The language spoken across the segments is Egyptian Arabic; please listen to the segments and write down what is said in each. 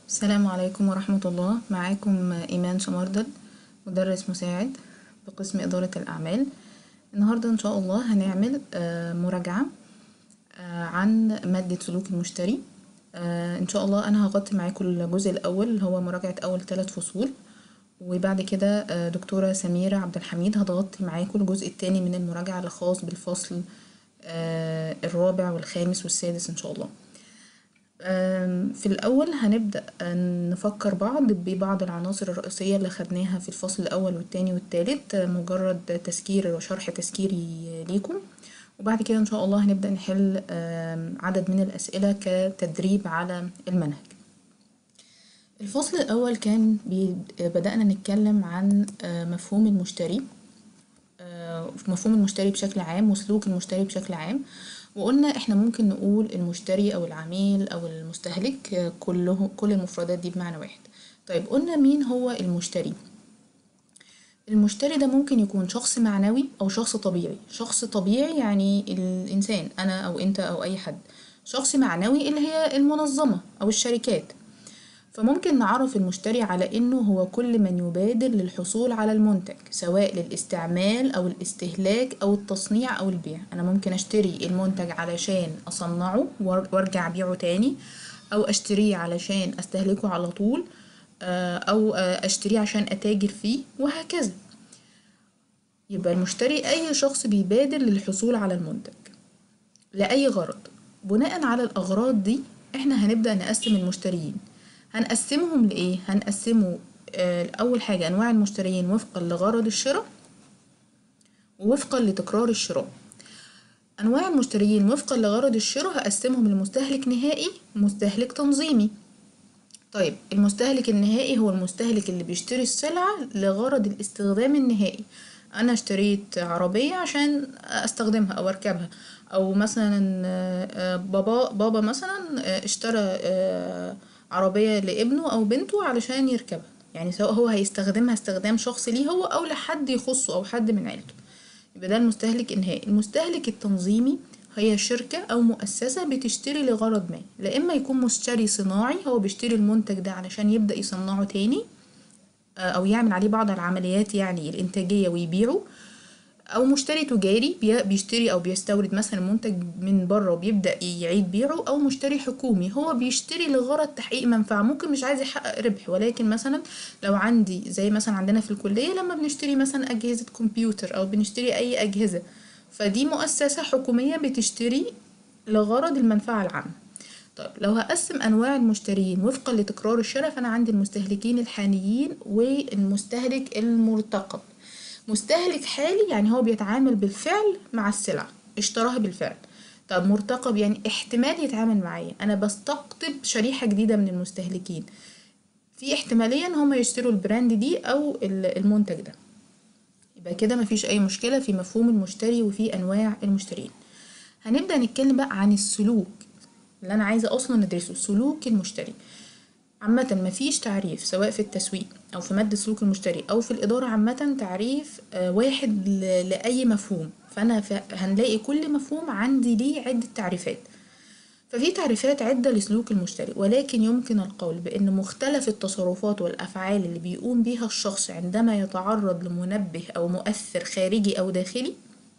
السلام عليكم ورحمة الله معاكم إيمان شمردل مدرس مساعد بقسم إدارة الأعمال النهاردة إن شاء الله هنعمل آه، مراجعة آه، عن مادة سلوك المشتري آه، إن شاء الله أنا هغطي معاكم الجزء الأول اللي هو مراجعة أول ثلاث فصول وبعد كده آه، دكتورة سميرة عبد الحميد هتغطي معاكم الجزء التاني من المراجعة الخاص بالفصل آه، الرابع والخامس والسادس إن شاء الله آم، في الأول هنبدأ نفكر بعض ببعض العناصر الرئيسية اللي خدناها في الفصل الأول والتاني والتالت آه، مجرد تذكير وشرح تذكيري ليكم وبعد كده إن شاء الله هنبدأ نحل آم، عدد من الأسئلة كتدريب على المنهج الفصل الأول كان بي- بدأنا نتكلم عن آه، مفهوم المشتري آه، مفهوم المشتري بشكل عام وسلوك المشتري بشكل عام وقلنا احنا ممكن نقول المشتري او العميل او المستهلك آه، كله كل المفردات دي بمعنى واحد طيب قلنا مين هو المشتري المشتري ده ممكن يكون شخص معنوي او شخص طبيعي شخص طبيعي يعني الانسان انا او انت او اي حد شخص معنوي اللي هي المنظمة او الشركات فممكن نعرف المشتري على إنه هو كل من يبادر للحصول على المنتج سواء للاستعمال أو الاستهلاك أو التصنيع أو البيع أنا ممكن أشتري المنتج علشان أصنعه وار- وأرجع أبيعه تاني أو أشتريه علشان أستهلكه على طول آه، أو آه، أشتريه عشان أتاجر فيه وهكذا يبقى المشتري أي شخص بيبادر للحصول على المنتج لأي غرض بناء على الأغراض دي احنا هنبدأ نقسم المشتريين هنقسمهم لإيه؟ هنقسمه آه، أول حاجة أنواع المشتريين وفقا لغرض الشراء ووفقا لتكرار الشراء أنواع المشتريين وفقا لغرض الشراء هقسمهم لمستهلك نهائي ومستهلك تنظيمي طيب المستهلك النهائي هو المستهلك اللي بيشتري السلعة لغرض الاستخدام النهائي أنا اشتريت عربية عشان أستخدمها أو أركبها أو مثلا آه، آه، بابا بابا مثلا آه، اشترى آه، عربية لابنه أو بنته علشان يركبها يعني سواء هو هيستخدمها استخدام شخصي ليه هو أو لحد يخصه أو حد من عيلته يبقى ده المستهلك النهائي المستهلك التنظيمي هي شركة أو مؤسسة بتشتري لغرض ما لا إما يكون مشتري صناعي هو بيشتري المنتج ده علشان يبدأ يصنعه تاني آه، أو يعمل عليه بعض العمليات يعني الإنتاجية ويبيعه أو مشتري تجاري بي- بيشتري أو بيستورد مثلا منتج من بره وبيبدأ يعيد بيعه أو مشتري حكومي هو بيشتري لغرض تحقيق منفعة ممكن مش عايز يحقق ربح ولكن مثلا لو عندي زي مثلا عندنا في الكلية لما بنشتري مثلا أجهزة كمبيوتر أو بنشتري أي أجهزة فدي مؤسسة حكومية بتشتري لغرض المنفعة العامة طيب لو هقسم أنواع المشترين وفقا لتكرار الشراء فأنا عندي المستهلكين الحاليين والمستهلك المرتقب مستهلك حالي يعني هو بيتعامل بالفعل مع السلعة اشتراها بالفعل طب مرتقب يعني احتمال يتعامل معايا أنا بستقطب شريحة جديدة من المستهلكين في احتمالية ان هم يشتروا البراند دي او ال- المنتج ده يبقى كده مفيش اي مشكلة في مفهوم المشتري وفي انواع المشترين هنبدأ نتكلم بقى عن السلوك اللي انا عايزة اصلا ندرسه سلوك المشتري عامة مفيش تعريف سواء في التسويق أو في مادة سلوك المشتري أو في الإدارة عامة تعريف آه، واحد ل- لأي مفهوم فأنا ف- هنلاقي كل مفهوم عندي ليه عدة تعريفات ففي تعريفات عدة لسلوك المشتري ولكن يمكن القول بأن مختلف التصرفات والأفعال اللي بيقوم بيها الشخص عندما يتعرض لمنبه أو مؤثر خارجي أو داخلي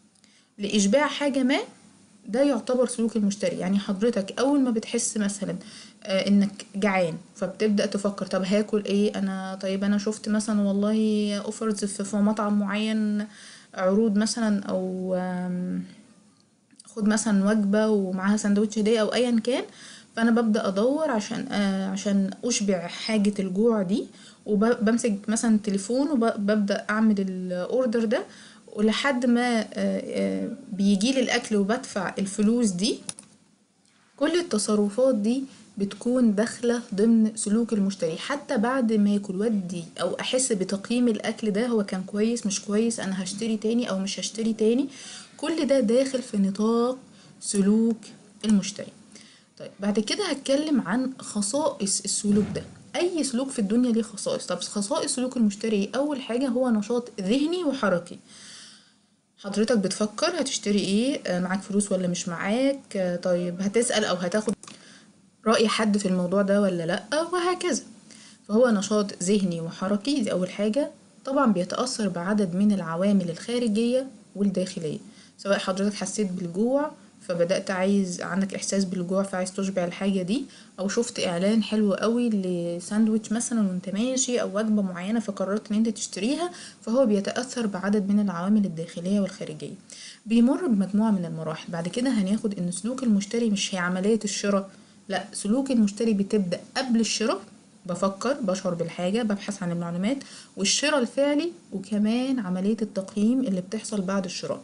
لإشباع حاجة ما ده يعتبر سلوك المشتري يعني حضرتك أول ما بتحس مثلا آه، إنك جعان فبتبدأ تفكر طب هاكل إيه أنا طيب أنا شفت مثلا والله أوفرز في في مطعم معين عروض مثلا أو آم، خد مثلا وجبة ومعاها سندوتش هدية أو أيا كان فأنا ببدأ أدور عشان آه عشان أشبع حاجة الجوع دي وبمسك مثلا التليفون وببدأ أعمل الأوردر ده ولحد ما آه، آه، بيجيلي الأكل وبدفع الفلوس دي كل التصرفات دي بتكون داخلة ضمن سلوك المشتري حتى بعد ما ياكل ودي او احس بتقييم الاكل ده هو كان كويس مش كويس انا هشتري تاني او مش هشتري تاني كل ده داخل في نطاق سلوك المشتري طيب بعد كده هتكلم عن خصائص السلوك ده اي سلوك في الدنيا ليه خصائص طب خصائص سلوك المشتري اول حاجة هو نشاط ذهني وحركي حضرتك بتفكر هتشتري ايه آه، معاك فلوس ولا مش معاك آه، طيب هتسأل او هتاخد رأي حد في الموضوع ده ولا لأ وهكذا فهو نشاط ذهني وحركي دي أول حاجة طبعا بيتأثر بعدد من العوامل الخارجية والداخلية سواء حضرتك حسيت بالجوع فبدأت عايز عندك إحساس بالجوع فعايز تشبع الحاجة دي أو شفت إعلان حلو قوي لساندوتش مثلا وانت ماشي أو وجبة معينة فقررت إن انت تشتريها فهو بيتأثر بعدد من العوامل الداخلية والخارجية بيمر بمجموعة من المراحل بعد كده هناخد إن سلوك المشتري مش هي عملية الشراء لا سلوك المشتري بتبدأ قبل الشراء بفكر بشعر بالحاجة ببحث عن المعلومات والشراء الفعلي وكمان عملية التقييم اللي بتحصل بعد الشراء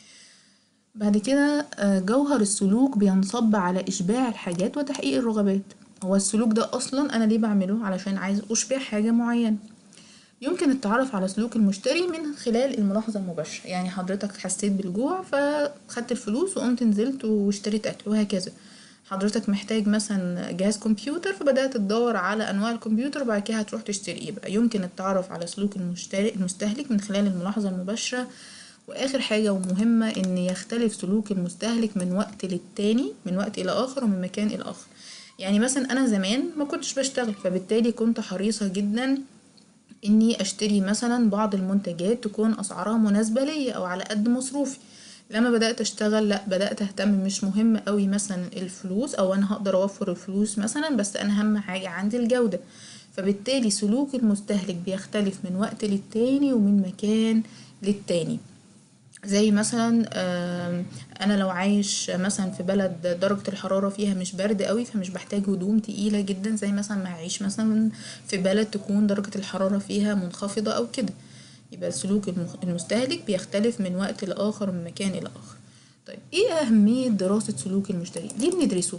بعد كده آه، جوهر السلوك بينصب على إشباع الحاجات وتحقيق الرغبات هو السلوك ده أصلا أنا ليه بعمله علشان عايز أشبع حاجة معينة يمكن التعرف على سلوك المشتري من خلال الملاحظة المباشرة يعني حضرتك حسيت بالجوع فخدت الفلوس وقمت نزلت واشتريت أكل وهكذا حضرتك محتاج مثلا جهاز كمبيوتر فبدأت تدور على أنواع الكمبيوتر وبعد كده هتروح تشتري يبقى يمكن التعرف على سلوك المشتري المستهلك من خلال الملاحظة المباشرة وآخر حاجة ومهمة إن يختلف سلوك المستهلك من وقت للتاني من وقت إلى آخر ومن مكان إلى آخر يعني مثلا أنا زمان ما كنتش بشتغل فبالتالي كنت حريصة جدا إني أشتري مثلا بعض المنتجات تكون أسعارها مناسبة ليا أو على قد مصروفي لما بدأت أشتغل لأ بدأت أهتم مش مهم قوي مثلا الفلوس أو أنا هقدر أوفر الفلوس مثلا بس أنا أهم حاجة عندي الجودة فبالتالي سلوك المستهلك بيختلف من وقت للتاني ومن مكان للتاني زي مثلا آم، انا لو عايش مثلا في بلد درجة الحرارة فيها مش برد قوي فمش بحتاج هدوم تقيلة جدا زي مثلا ما هعيش مثلا في بلد تكون درجة الحرارة فيها منخفضة او كده يبقى سلوك المخ- المستهلك بيختلف من وقت لآخر ومن مكان إلى آخر طيب ايه أهمية دراسة سلوك المشتري؟ ليه بندرسه؟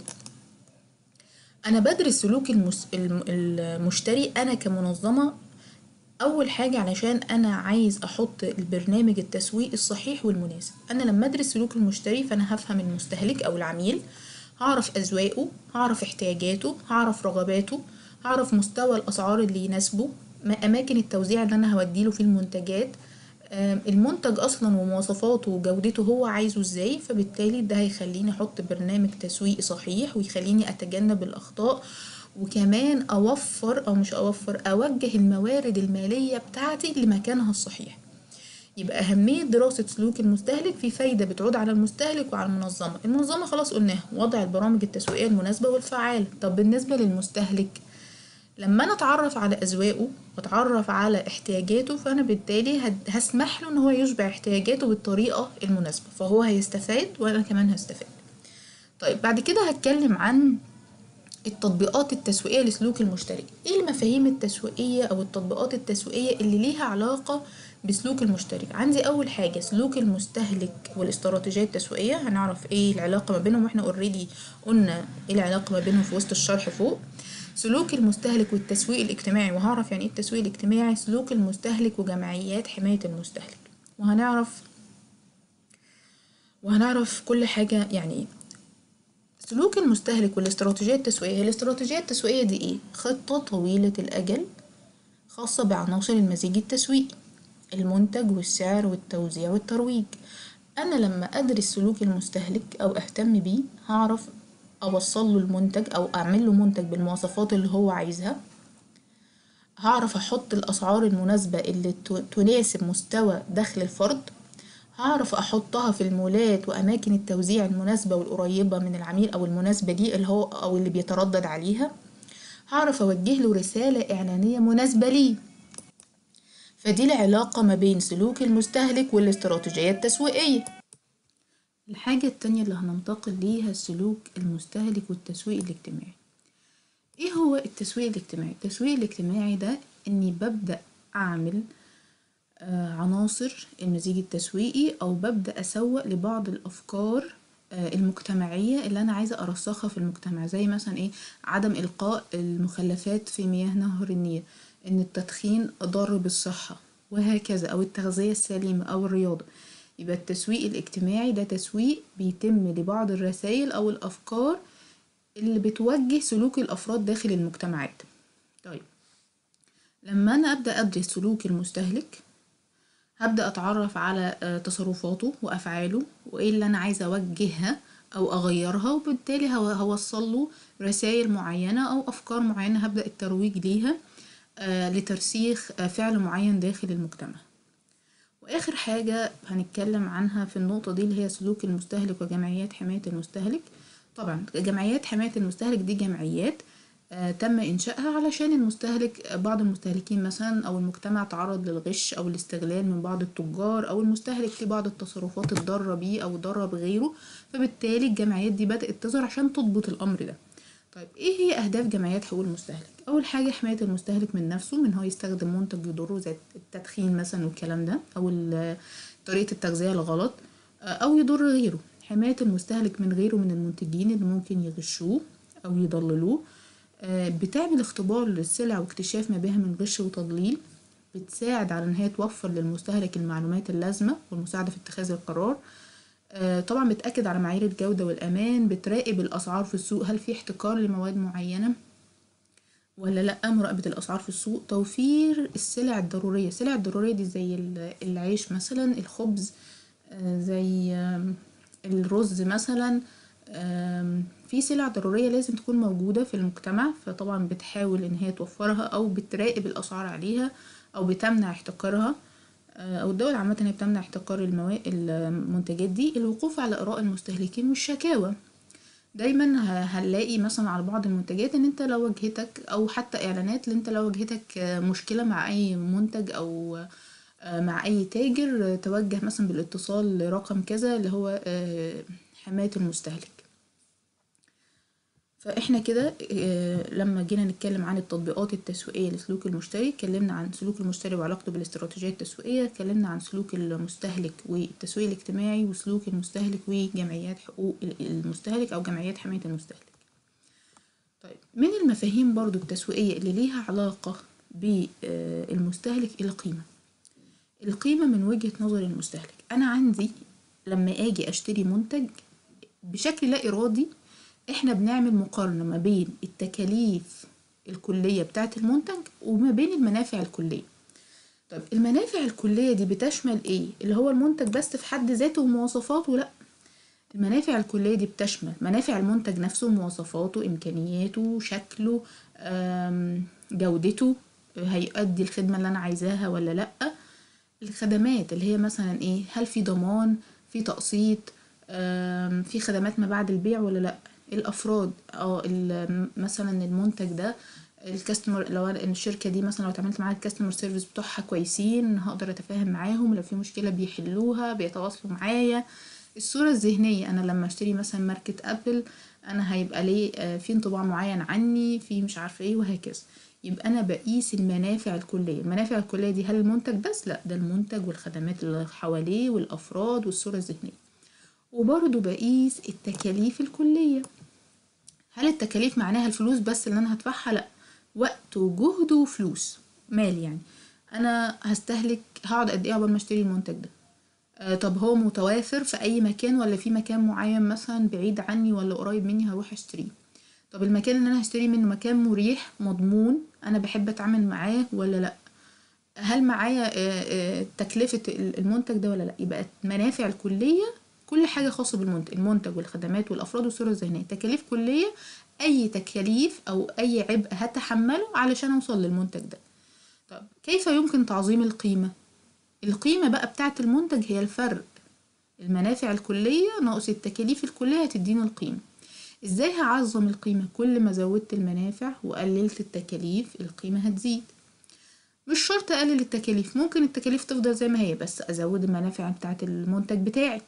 أنا بدرس سلوك المس... الم- المشتري أنا كمنظمة اول حاجه علشان انا عايز احط البرنامج التسويقي الصحيح والمناسب انا لما ادرس سلوك المشتري فانا هفهم المستهلك او العميل هعرف اذواقه هعرف احتياجاته هعرف رغباته هعرف مستوى الاسعار اللي يناسبه ما اماكن التوزيع اللي انا هوديله فيه المنتجات آم، المنتج اصلا ومواصفاته وجودته هو عايزه ازاي فبالتالي ده هيخليني احط برنامج تسويقي صحيح ويخليني اتجنب الاخطاء وكمان اوفر او مش اوفر اوجه الموارد الماليه بتاعتي لمكانها الصحيح يبقى أهمية دراسة سلوك المستهلك في فايدة بتعود على المستهلك وعلى المنظمة المنظمة خلاص قلناها وضع البرامج التسويقية المناسبة والفعالة طب بالنسبة للمستهلك لما أنا أتعرف على أذواقه وأتعرف على احتياجاته فأنا بالتالي هد- هسمح له إن هو يشبع احتياجاته بالطريقة المناسبة فهو هيستفاد وأنا كمان هستفاد طيب بعد كده هتكلم عن التطبيقات التسويقية لسلوك المشتري ايه المفاهيم التسويقية او التطبيقات التسويقية اللي ليها علاقة بسلوك المشتري عندي اول حاجة سلوك المستهلك والاستراتيجية التسويقية هنعرف ايه العلاقة ما بينهم واحنا اوريدي قلنا ايه العلاقة ما بينهم في وسط الشرح فوق سلوك المستهلك والتسويق الاجتماعي وهعرف يعني ايه التسويق الاجتماعي سلوك المستهلك وجمعيات حماية المستهلك وهنعرف وهنعرف كل حاجة يعني ايه سلوك المستهلك والاستراتيجية التسويقية الاستراتيجية التسويقية دي ايه؟ خطة طويلة الأجل خاصة بعناصر المزيج التسويقي المنتج والسعر والتوزيع والترويج أنا لما أدرس سلوك المستهلك أو أهتم بيه هعرف أوصل له المنتج أو أعمل له منتج بالمواصفات اللي هو عايزها هعرف أحط الأسعار المناسبة اللي ت- تناسب مستوى دخل الفرد هعرف أحطها في المولات وأماكن التوزيع المناسبة والقريبة من العميل أو المناسبة ليه اللي هو أو اللي بيتردد عليها هعرف أوجه له رسالة إعلانية مناسبة ليه فدي العلاقة ما بين سلوك المستهلك والاستراتيجية التسويقية الحاجة التانية اللي هننتقل ليها سلوك المستهلك والتسويق الاجتماعي ايه هو التسويق الاجتماعي التسويق الاجتماعي ده اني ببدأ اعمل آه، عناصر المزيج التسويقي او ببدأ اسوق لبعض الافكار آه، المجتمعية اللي انا عايزة ارسخها في المجتمع زي مثلا ايه عدم القاء المخلفات في مياه نهر النيل ان التدخين ضار بالصحة وهكذا او التغذية السليمة او الرياضة يبقى التسويق الاجتماعي ده تسويق بيتم لبعض الرسائل او الافكار اللي بتوجه سلوك الافراد داخل المجتمعات طيب لما انا ابدا ادرس سلوك المستهلك هبدا اتعرف على آه، تصرفاته وافعاله وايه اللي انا عايزه اوجهها او اغيرها وبالتالي هو- هوصل له رسائل معينة او افكار معينة هبدأ الترويج ليها آه، لترسيخ آه، فعل معين داخل المجتمع واخر حاجة هنتكلم عنها في النقطة دي اللي هي سلوك المستهلك وجمعيات حماية المستهلك طبعا جمعيات حماية المستهلك دي جمعيات آه، تم إنشائها علشان المستهلك بعض المستهلكين مثلا أو المجتمع تعرض للغش أو الاستغلال من بعض التجار أو المستهلك في بعض التصرفات الضارة بيه أو ضارة بغيره فبالتالي الجمعيات دي بدأت تظهر عشان تضبط الأمر ده طيب ايه هي اهداف جمعيات حقوق المستهلك اول حاجه حمايه المستهلك من نفسه من هو يستخدم منتج يضره زي التدخين مثلا والكلام ده او ال- طريقه التغذيه الغلط آه، او يضر غيره حمايه المستهلك من غيره من المنتجين اللي ممكن يغشوه او يضللوه آه، بتعمل اختبار للسلع واكتشاف ما بها من غش وتضليل بتساعد على ان هي توفر للمستهلك المعلومات اللازمه والمساعده في اتخاذ القرار آه، طبعا بتأكد على معايير الجودة والأمان بتراقب الأسعار في السوق هل في احتكار لمواد معينة ولا لأ مراقبة الأسعار في السوق توفير السلع الضرورية السلع الضرورية دي زي ال- العيش مثلا الخبز آه، زي آم، الرز مثلا آم، في سلع ضرورية لازم تكون موجودة في المجتمع فطبعا بتحاول إن هي توفرها أو بتراقب الأسعار عليها أو بتمنع احتكارها آه، أو الدول عامة هي بتمنع احتكار الموا... المنتجات دي الوقوف على آراء المستهلكين والشكاوى دايما ه- هنلاقي مثلا على بعض المنتجات ان انت لو واجهتك او حتى اعلانات ان انت لو واجهتك آه، مشكلة مع اي منتج او آه، مع اي تاجر آه، توجه مثلا بالاتصال لرقم كذا اللي هو آه، حماية المستهلك فاحنا كده آه، لما جينا نتكلم عن التطبيقات التسويقية لسلوك المشتري اتكلمنا عن سلوك المشتري وعلاقته بالاستراتيجية التسويقية اتكلمنا عن سلوك المستهلك والتسويق الاجتماعي وسلوك المستهلك وجمعيات حقوق المستهلك او جمعيات حماية المستهلك طيب من المفاهيم برضو التسويقية اللي ليها علاقة بالمستهلك القيمة القيمة من وجهة نظر المستهلك أنا عندي لما أجي أشتري منتج بشكل لا إرادي إحنا بنعمل مقارنة ما بين التكاليف الكلية بتاعة المنتج وما بين المنافع الكلية طب المنافع الكلية دي بتشمل إيه؟ اللي هو المنتج بس في حد ذاته ومواصفاته لأ المنافع الكلية دي بتشمل منافع المنتج نفسه مواصفاته إمكانياته شكله آم، جودته هيؤدي الخدمة اللي أنا عايزاها ولا لأ الخدمات اللي هي مثلا إيه هل في ضمان في تقسيط آم، في خدمات ما بعد البيع ولا لأ الأفراد اه ال- مثلا المنتج ده الكاستمر لو أنا- الشركة دي مثلا لو اتعاملت معاها الكاستمر سيرفيس بتوعها كويسين هقدر اتفاهم معاهم لو في مشكلة بيحلوها بيتواصلوا معايا الصورة الذهنية أنا لما أشتري مثلا ماركة أبل أنا هيبقى ليه آه، في انطباع معين عني في مش عارفة ايه وهكذا يبقى أنا بقيس المنافع الكلية المنافع الكلية دي هل المنتج بس؟ لأ ده المنتج والخدمات اللي حواليه والأفراد والصورة الذهنية وبرضه بقيس التكاليف الكلية هل التكاليف معناها الفلوس بس اللي أنا هدفعها؟ لأ وقت وجهد وفلوس مال يعني أنا هستهلك هقعد قد إيه عقبال ما أشتري المنتج ده آه، طب هو متوافر في اي مكان ولا في مكان معين مثلا بعيد عني ولا قريب مني هروح اشتريه طب المكان اللي انا هشتري منه مكان مريح مضمون انا بحب اتعامل معاه ولا لا هل معايا آه، آه، تكلفة ال- المنتج ده ولا لا يبقى المنافع الكلية كل حاجة خاصة بالمنتج المنتج والخدمات والأفراد والصورة الذهنية تكاليف كلية أي تكاليف أو أي عبء هتحمله علشان أوصل للمنتج ده طب كيف يمكن تعظيم القيمة القيمة بقى بتاعة المنتج هي الفرق المنافع الكلية ناقص التكاليف الكلية هتديني القيمة ازاي هعظم القيمة كل ما زودت المنافع وقللت التكاليف القيمة هتزيد مش شرط اقلل التكاليف ممكن التكاليف تفضل زي ما هي بس ازود المنافع بتاعة المنتج بتاعي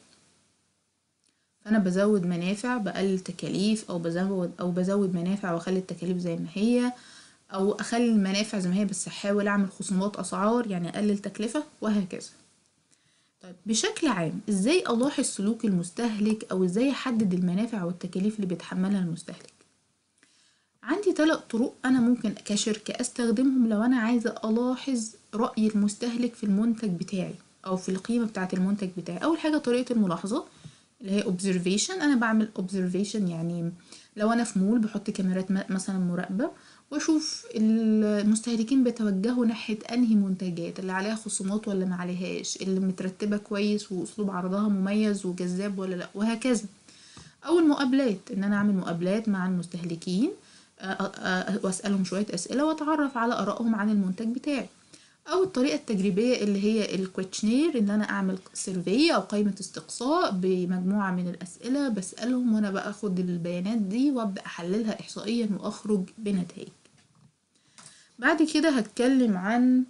فانا بزود منافع بقلل تكاليف او بزود او بزود منافع واخلي التكاليف زي ما هي او اخلي المنافع زي ما هي بس احاول اعمل خصومات اسعار يعني اقلل تكلفة وهكذا طيب بشكل عام ازاي الاحظ سلوك المستهلك او ازاي احدد المنافع والتكاليف اللي بيتحملها المستهلك عندي ثلاث طرق انا ممكن كشركة استخدمهم لو انا عايزة الاحظ رأي المستهلك في المنتج بتاعي او في القيمة بتاعة المنتج بتاعي اول حاجة طريقة الملاحظة اللي هي observation انا بعمل observation يعني لو انا في مول بحط كاميرات م- مثلا مراقبة واشوف المستهلكين بيتوجهوا ناحية انهي منتجات اللي عليها خصومات ولا ما عليهاش اللي مترتبة كويس واسلوب عرضها مميز وجذاب ولا لا وهكذا او المقابلات ان انا اعمل مقابلات مع المستهلكين آه، آه، واسالهم شويه اسئله واتعرف على ارائهم عن المنتج بتاعي او الطريقه التجريبيه اللي هي الكويتشنير ان انا اعمل سيرفي او قائمه استقصاء بمجموعه من الاسئله بسالهم وانا باخد البيانات دي وابدا احللها احصائيا واخرج بنتائج بعد كده هتكلم عن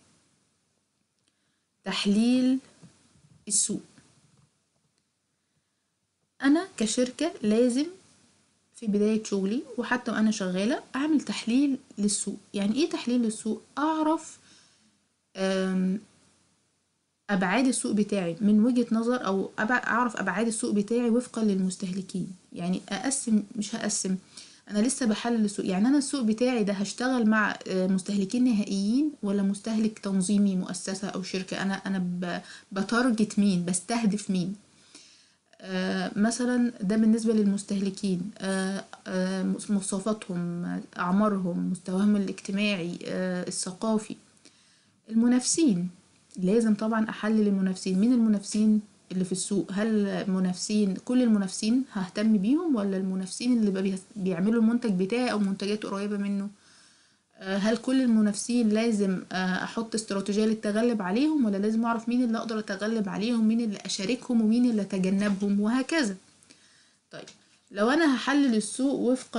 تحليل السوق انا كشركه لازم في بداية شغلي وحتى وأنا شغالة أعمل تحليل للسوق يعني إيه تحليل للسوق؟ أعرف أم، أبعاد السوق بتاعي من وجهة نظر أو أبع- أعرف أبعاد السوق بتاعي وفقا للمستهلكين يعني أقسم مش هقسم أنا لسه بحلل السوق يعني أنا السوق بتاعي ده هشتغل مع آه، مستهلكين نهائيين ولا مستهلك تنظيمي مؤسسة أو شركة أنا أنا ب- بتارجت مين بستهدف مين آه، مثلا ده بالنسبة للمستهلكين آه، آه، مواصفاتهم أعمارهم مستواهم الاجتماعي آه، الثقافي المنافسين لازم طبعا أحلل المنافسين مين المنافسين اللي في السوق هل منافسين كل المنافسين ههتم بيهم ولا المنافسين اللي بي- بيعملوا المنتج بتاعي أو منتجات قريبة منه آه، هل كل المنافسين لازم آه، احط استراتيجيه للتغلب عليهم ولا لازم اعرف مين اللي اقدر اتغلب عليهم مين اللي اشاركهم ومين اللي اتجنبهم وهكذا طيب لو انا هحلل السوق وفقا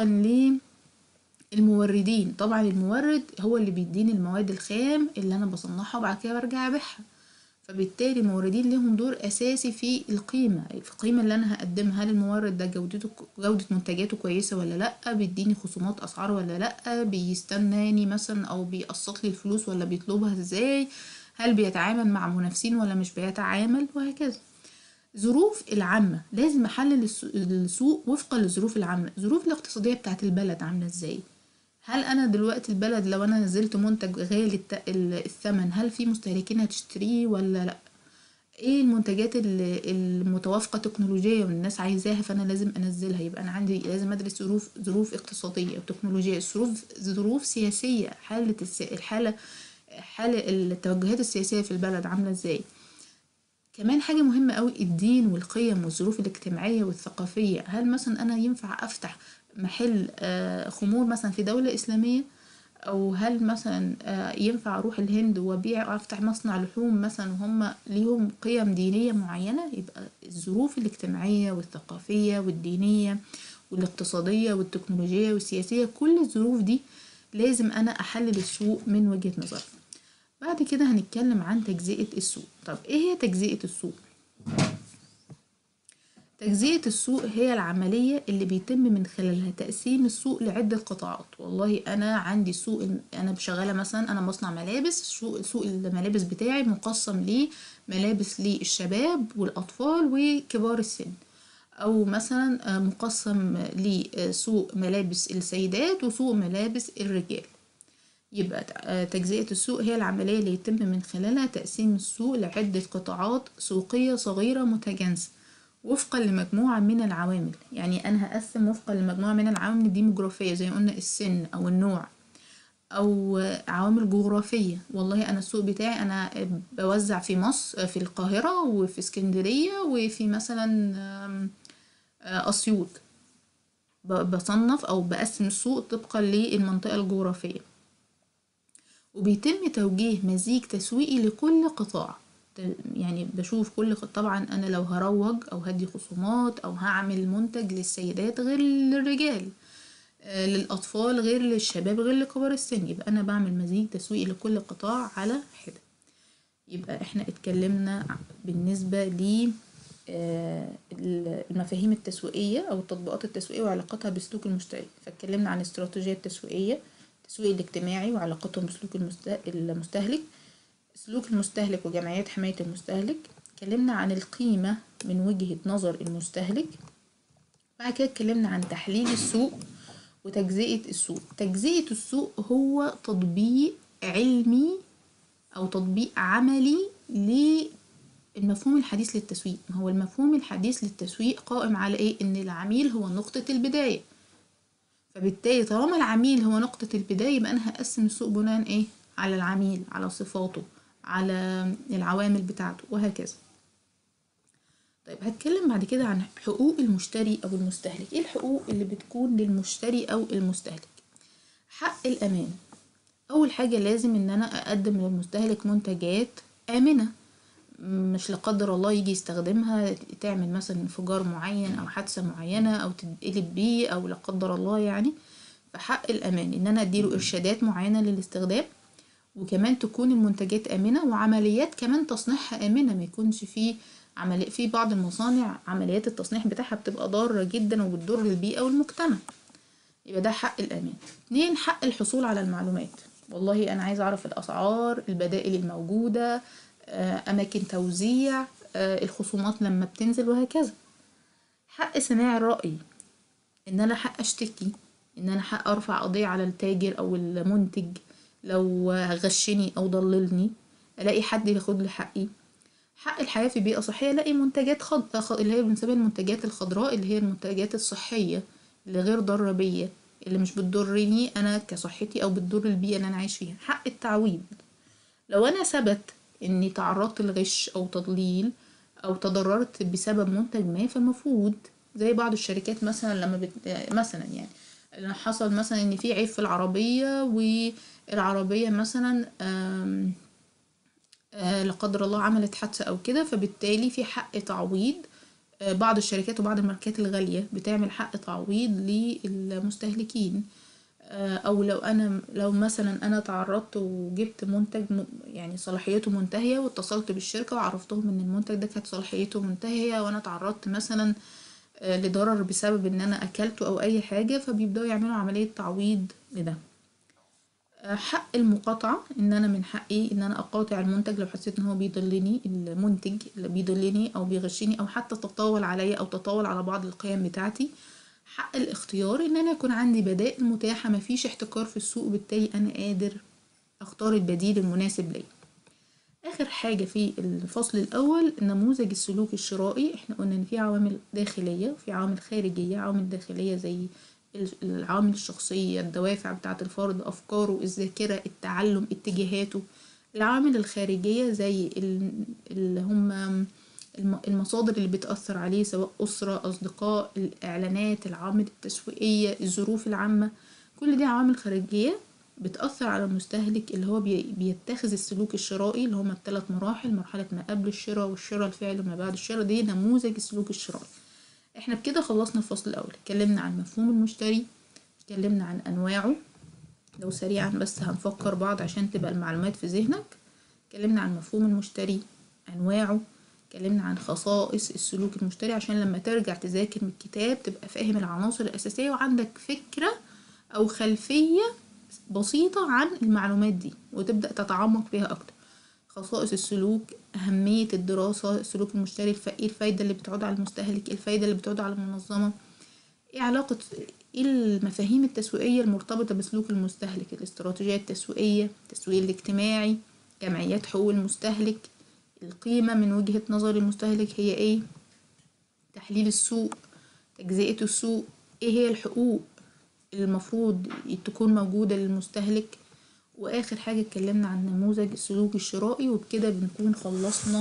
للموردين طبعا المورد هو اللي بيديني المواد الخام اللي انا بصنعها وبعد كده برجع ابيعها فبالتالي الموردين لهم دور اساسي في القيمه في القيمه اللي انا هقدمها هل المورد ده جودته جوده منتجاته كويسه ولا لا بيديني خصومات اسعار ولا لا بيستناني مثلا او بيقسط لي الفلوس ولا بيطلبها ازاي هل بيتعامل مع منافسين ولا مش بيتعامل وهكذا ظروف العامة لازم أحلل الس- السوق وفقا للظروف العامة الظروف الاقتصادية بتاعت البلد عاملة ازاي هل أنا دلوقتي البلد لو أنا نزلت منتج غالي الت- ال- الثمن هل في مستهلكين هتشتريه ولا لأ ايه المنتجات ال- المتوافقة تكنولوجيا والناس عايزاها فانا لازم انزلها يبقى انا عندي لازم ادرس ظروف ظروف اقتصادية وتكنولوجية ظروف ظروف سياسية حالة الس... الحالة حالة التوجهات السياسية في البلد عاملة ازاي كمان حاجة مهمة قوي الدين والقيم والظروف الاجتماعية والثقافية هل مثلا أنا ينفع أفتح محل آه، خمور مثلا في دولة إسلامية أو هل مثلا آه، ينفع أروح الهند وأبيع أو أفتح مصنع لحوم مثلا وهم ليهم قيم دينية معينة يبقى الظروف الاجتماعية والثقافية والدينية والاقتصادية والتكنولوجية والسياسية كل الظروف دي لازم أنا أحلل السوق من وجهة نظري بعد كده هنتكلم عن تجزئة السوق طب ايه هي تجزئة السوق تجزئة السوق هي العملية اللي بيتم من خلالها تقسيم السوق لعدة قطاعات والله أنا عندي سوق أنا شغالة مثلا أنا مصنع ملابس سوق سوق الملابس بتاعي مقسم لملابس للشباب والأطفال وكبار السن أو مثلا مقسم لسوق ملابس السيدات وسوق ملابس الرجال يبقى تجزئة السوق هي العملية اللي يتم من خلالها تقسيم السوق لعدة قطاعات سوقية صغيرة متجانسة وفقا لمجموعة من العوامل يعني أنا هقسم وفقا لمجموعة من العوامل الديموغرافية زي قلنا السن أو النوع أو عوامل جغرافية والله أنا السوق بتاعي أنا بوزع في مصر في القاهرة وفي اسكندرية وفي مثلا أسيوط بصنف أو بقسم السوق طبقا للمنطقة الجغرافية وبيتم توجيه مزيج تسويقي لكل قطاع يعني بشوف كل طبعا انا لو هروج او هدي خصومات او هعمل منتج للسيدات غير للرجال آه للاطفال غير للشباب غير لكبار السن يبقى انا بعمل مزيج تسويقي لكل قطاع على حده يبقى احنا اتكلمنا بالنسبه ل المفاهيم التسويقيه او التطبيقات التسويقيه وعلاقتها بسلوك المشتري فاتكلمنا عن الاستراتيجيه التسويقيه التسويق الاجتماعي وعلاقتهم بسلوك المستهلك سلوك المستهلك وجمعيات حماية المستهلك اتكلمنا عن القيمة من وجهة نظر المستهلك بعد كده اتكلمنا عن تحليل السوق وتجزئة السوق تجزئة السوق هو تطبيق علمي أو تطبيق عملي للمفهوم الحديث للتسويق ما هو المفهوم الحديث للتسويق قائم على ايه ان العميل هو نقطة البداية فبالتالي طالما العميل هو نقطة البداية يبقى أنا هقسم السوق بناء إيه؟ على العميل على صفاته على العوامل بتاعته وهكذا طيب هتكلم بعد كده عن حقوق المشتري أو المستهلك ايه الحقوق اللي بتكون للمشتري أو المستهلك حق الأمان أول حاجة لازم إن أنا أقدم للمستهلك منتجات آمنة مش لا قدر الله يجي يستخدمها تعمل مثلا انفجار معين أو حادثة معينة أو تتقلب بيه أو لا قدر الله يعني فحق الأمان إن أنا أديله إرشادات معينة للاستخدام وكمان تكون المنتجات آمنة وعمليات كمان تصنيعها آمنة ما يكونش فيه عملي في بعض المصانع عمليات التصنيع بتاعها بتبقى ضارة جدا وبتضر البيئة والمجتمع يبقى ده حق الأمان اتنين حق الحصول على المعلومات والله أنا عايزة أعرف الأسعار البدائل الموجودة أماكن توزيع الخصومات لما بتنزل وهكذا حق سماع الرأي إن أنا حق أشتكي إن أنا حق أرفع قضية على التاجر أو المنتج لو غشني أو ضللني ألاقي حد ياخد لي حقي حق الحياة في بيئة صحية ألاقي منتجات خض... اللي هي بنسميها المنتجات الخضراء اللي هي المنتجات الصحية اللي غير ضارة بيا اللي مش بتضرني أنا كصحتي أو بتضر البيئة اللي أنا عايش فيها حق التعويض لو أنا ثبت إني تعرضت لغش أو تضليل أو تضررت بسبب منتج ما فالمفروض زي بعض الشركات مثلا لما بت... مثلا يعني اللي حصل مثلا إن في عيب في العربية والعربية مثلا آم... آه لا قدر الله عملت حادثة أو كده فبالتالي في حق تعويض آه بعض الشركات وبعض الماركات الغالية بتعمل حق تعويض للمستهلكين آه أو لو أنا لو مثلا أنا تعرضت وجبت منتج يعني صلاحيته منتهية واتصلت بالشركة وعرفتهم إن المنتج ده كانت صلاحيته منتهية وأنا تعرضت مثلا لضرر بسبب إن أنا أكلته أو أي حاجة فبيبدأوا يعملوا عملية تعويض لده حق المقاطعة ان انا من حقي ان انا اقاطع المنتج لو حسيت ان هو بيضلني المنتج اللي بيضلني او بيغشني او حتى تطاول عليا او تطاول على بعض القيم بتاعتي حق الاختيار ان انا يكون عندي بدائل متاحة مفيش احتكار في السوق وبالتالي انا قادر اختار البديل المناسب ليا اخر حاجة في الفصل الاول نموذج السلوك الشرائي احنا قلنا ان في عوامل داخلية وفي عوامل خارجية عوامل داخلية زي العوامل الشخصية الدوافع بتاعة الفرد أفكاره الذاكرة التعلم اتجاهاته العوامل الخارجية زي اللي هم المصادر اللي بتأثر عليه سواء أسرة أصدقاء الإعلانات العوامل التسويقية الظروف العامة كل دي عوامل خارجية بتأثر على المستهلك اللي هو بيتخذ السلوك الشرائي اللي هما الثلاث مراحل مرحلة ما قبل الشراء والشراء الفعلي وما بعد الشراء دي نموذج السلوك الشرائي احنا بكده خلصنا الفصل الاول اتكلمنا عن مفهوم المشتري اتكلمنا عن انواعه لو سريعا بس هنفكر بعض عشان تبقى المعلومات في ذهنك اتكلمنا عن مفهوم المشتري انواعه اتكلمنا عن خصائص السلوك المشتري عشان لما ترجع تذاكر من الكتاب تبقى فاهم العناصر الاساسيه وعندك فكره او خلفيه بسيطه عن المعلومات دي وتبدا تتعمق فيها اكتر خصائص السلوك أهمية الدراسة السلوك المشتري ايه الفايدة اللي بتعود على المستهلك ايه الفايدة اللي بتعود على المنظمة ايه علاقة ايه المفاهيم التسويقية المرتبطة بسلوك المستهلك الاستراتيجية التسويقية التسويق الاجتماعي جمعيات حقوق المستهلك القيمة من وجهة نظر المستهلك هي ايه تحليل السوق تجزئة السوق ايه هي الحقوق اللي المفروض تكون موجودة للمستهلك واخر حاجة اتكلمنا عن نموذج السلوك الشرائي وبكده بنكون خلصنا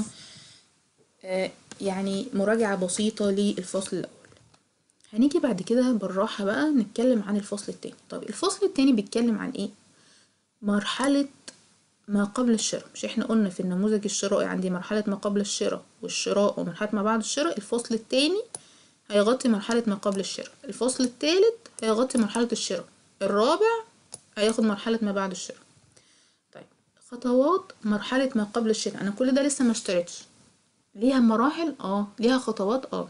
آه يعني مراجعة بسيطة للفصل الاول هنيجي بعد كده بالراحة بقى نتكلم عن الفصل التاني طب الفصل التاني بيتكلم عن ايه مرحلة ما قبل الشراء مش احنا قلنا في النموذج الشرائي عندي مرحلة ما قبل الشراء والشراء ومرحلة ما بعد الشراء الفصل التاني هيغطي مرحلة ما قبل الشراء الفصل التالت هيغطي مرحلة الشراء الرابع هياخد مرحلة ما بعد الشراء طيب خطوات مرحلة ما قبل الشراء أنا كل ده لسه ما اشتريتش ليها مراحل اه ليها خطوات اه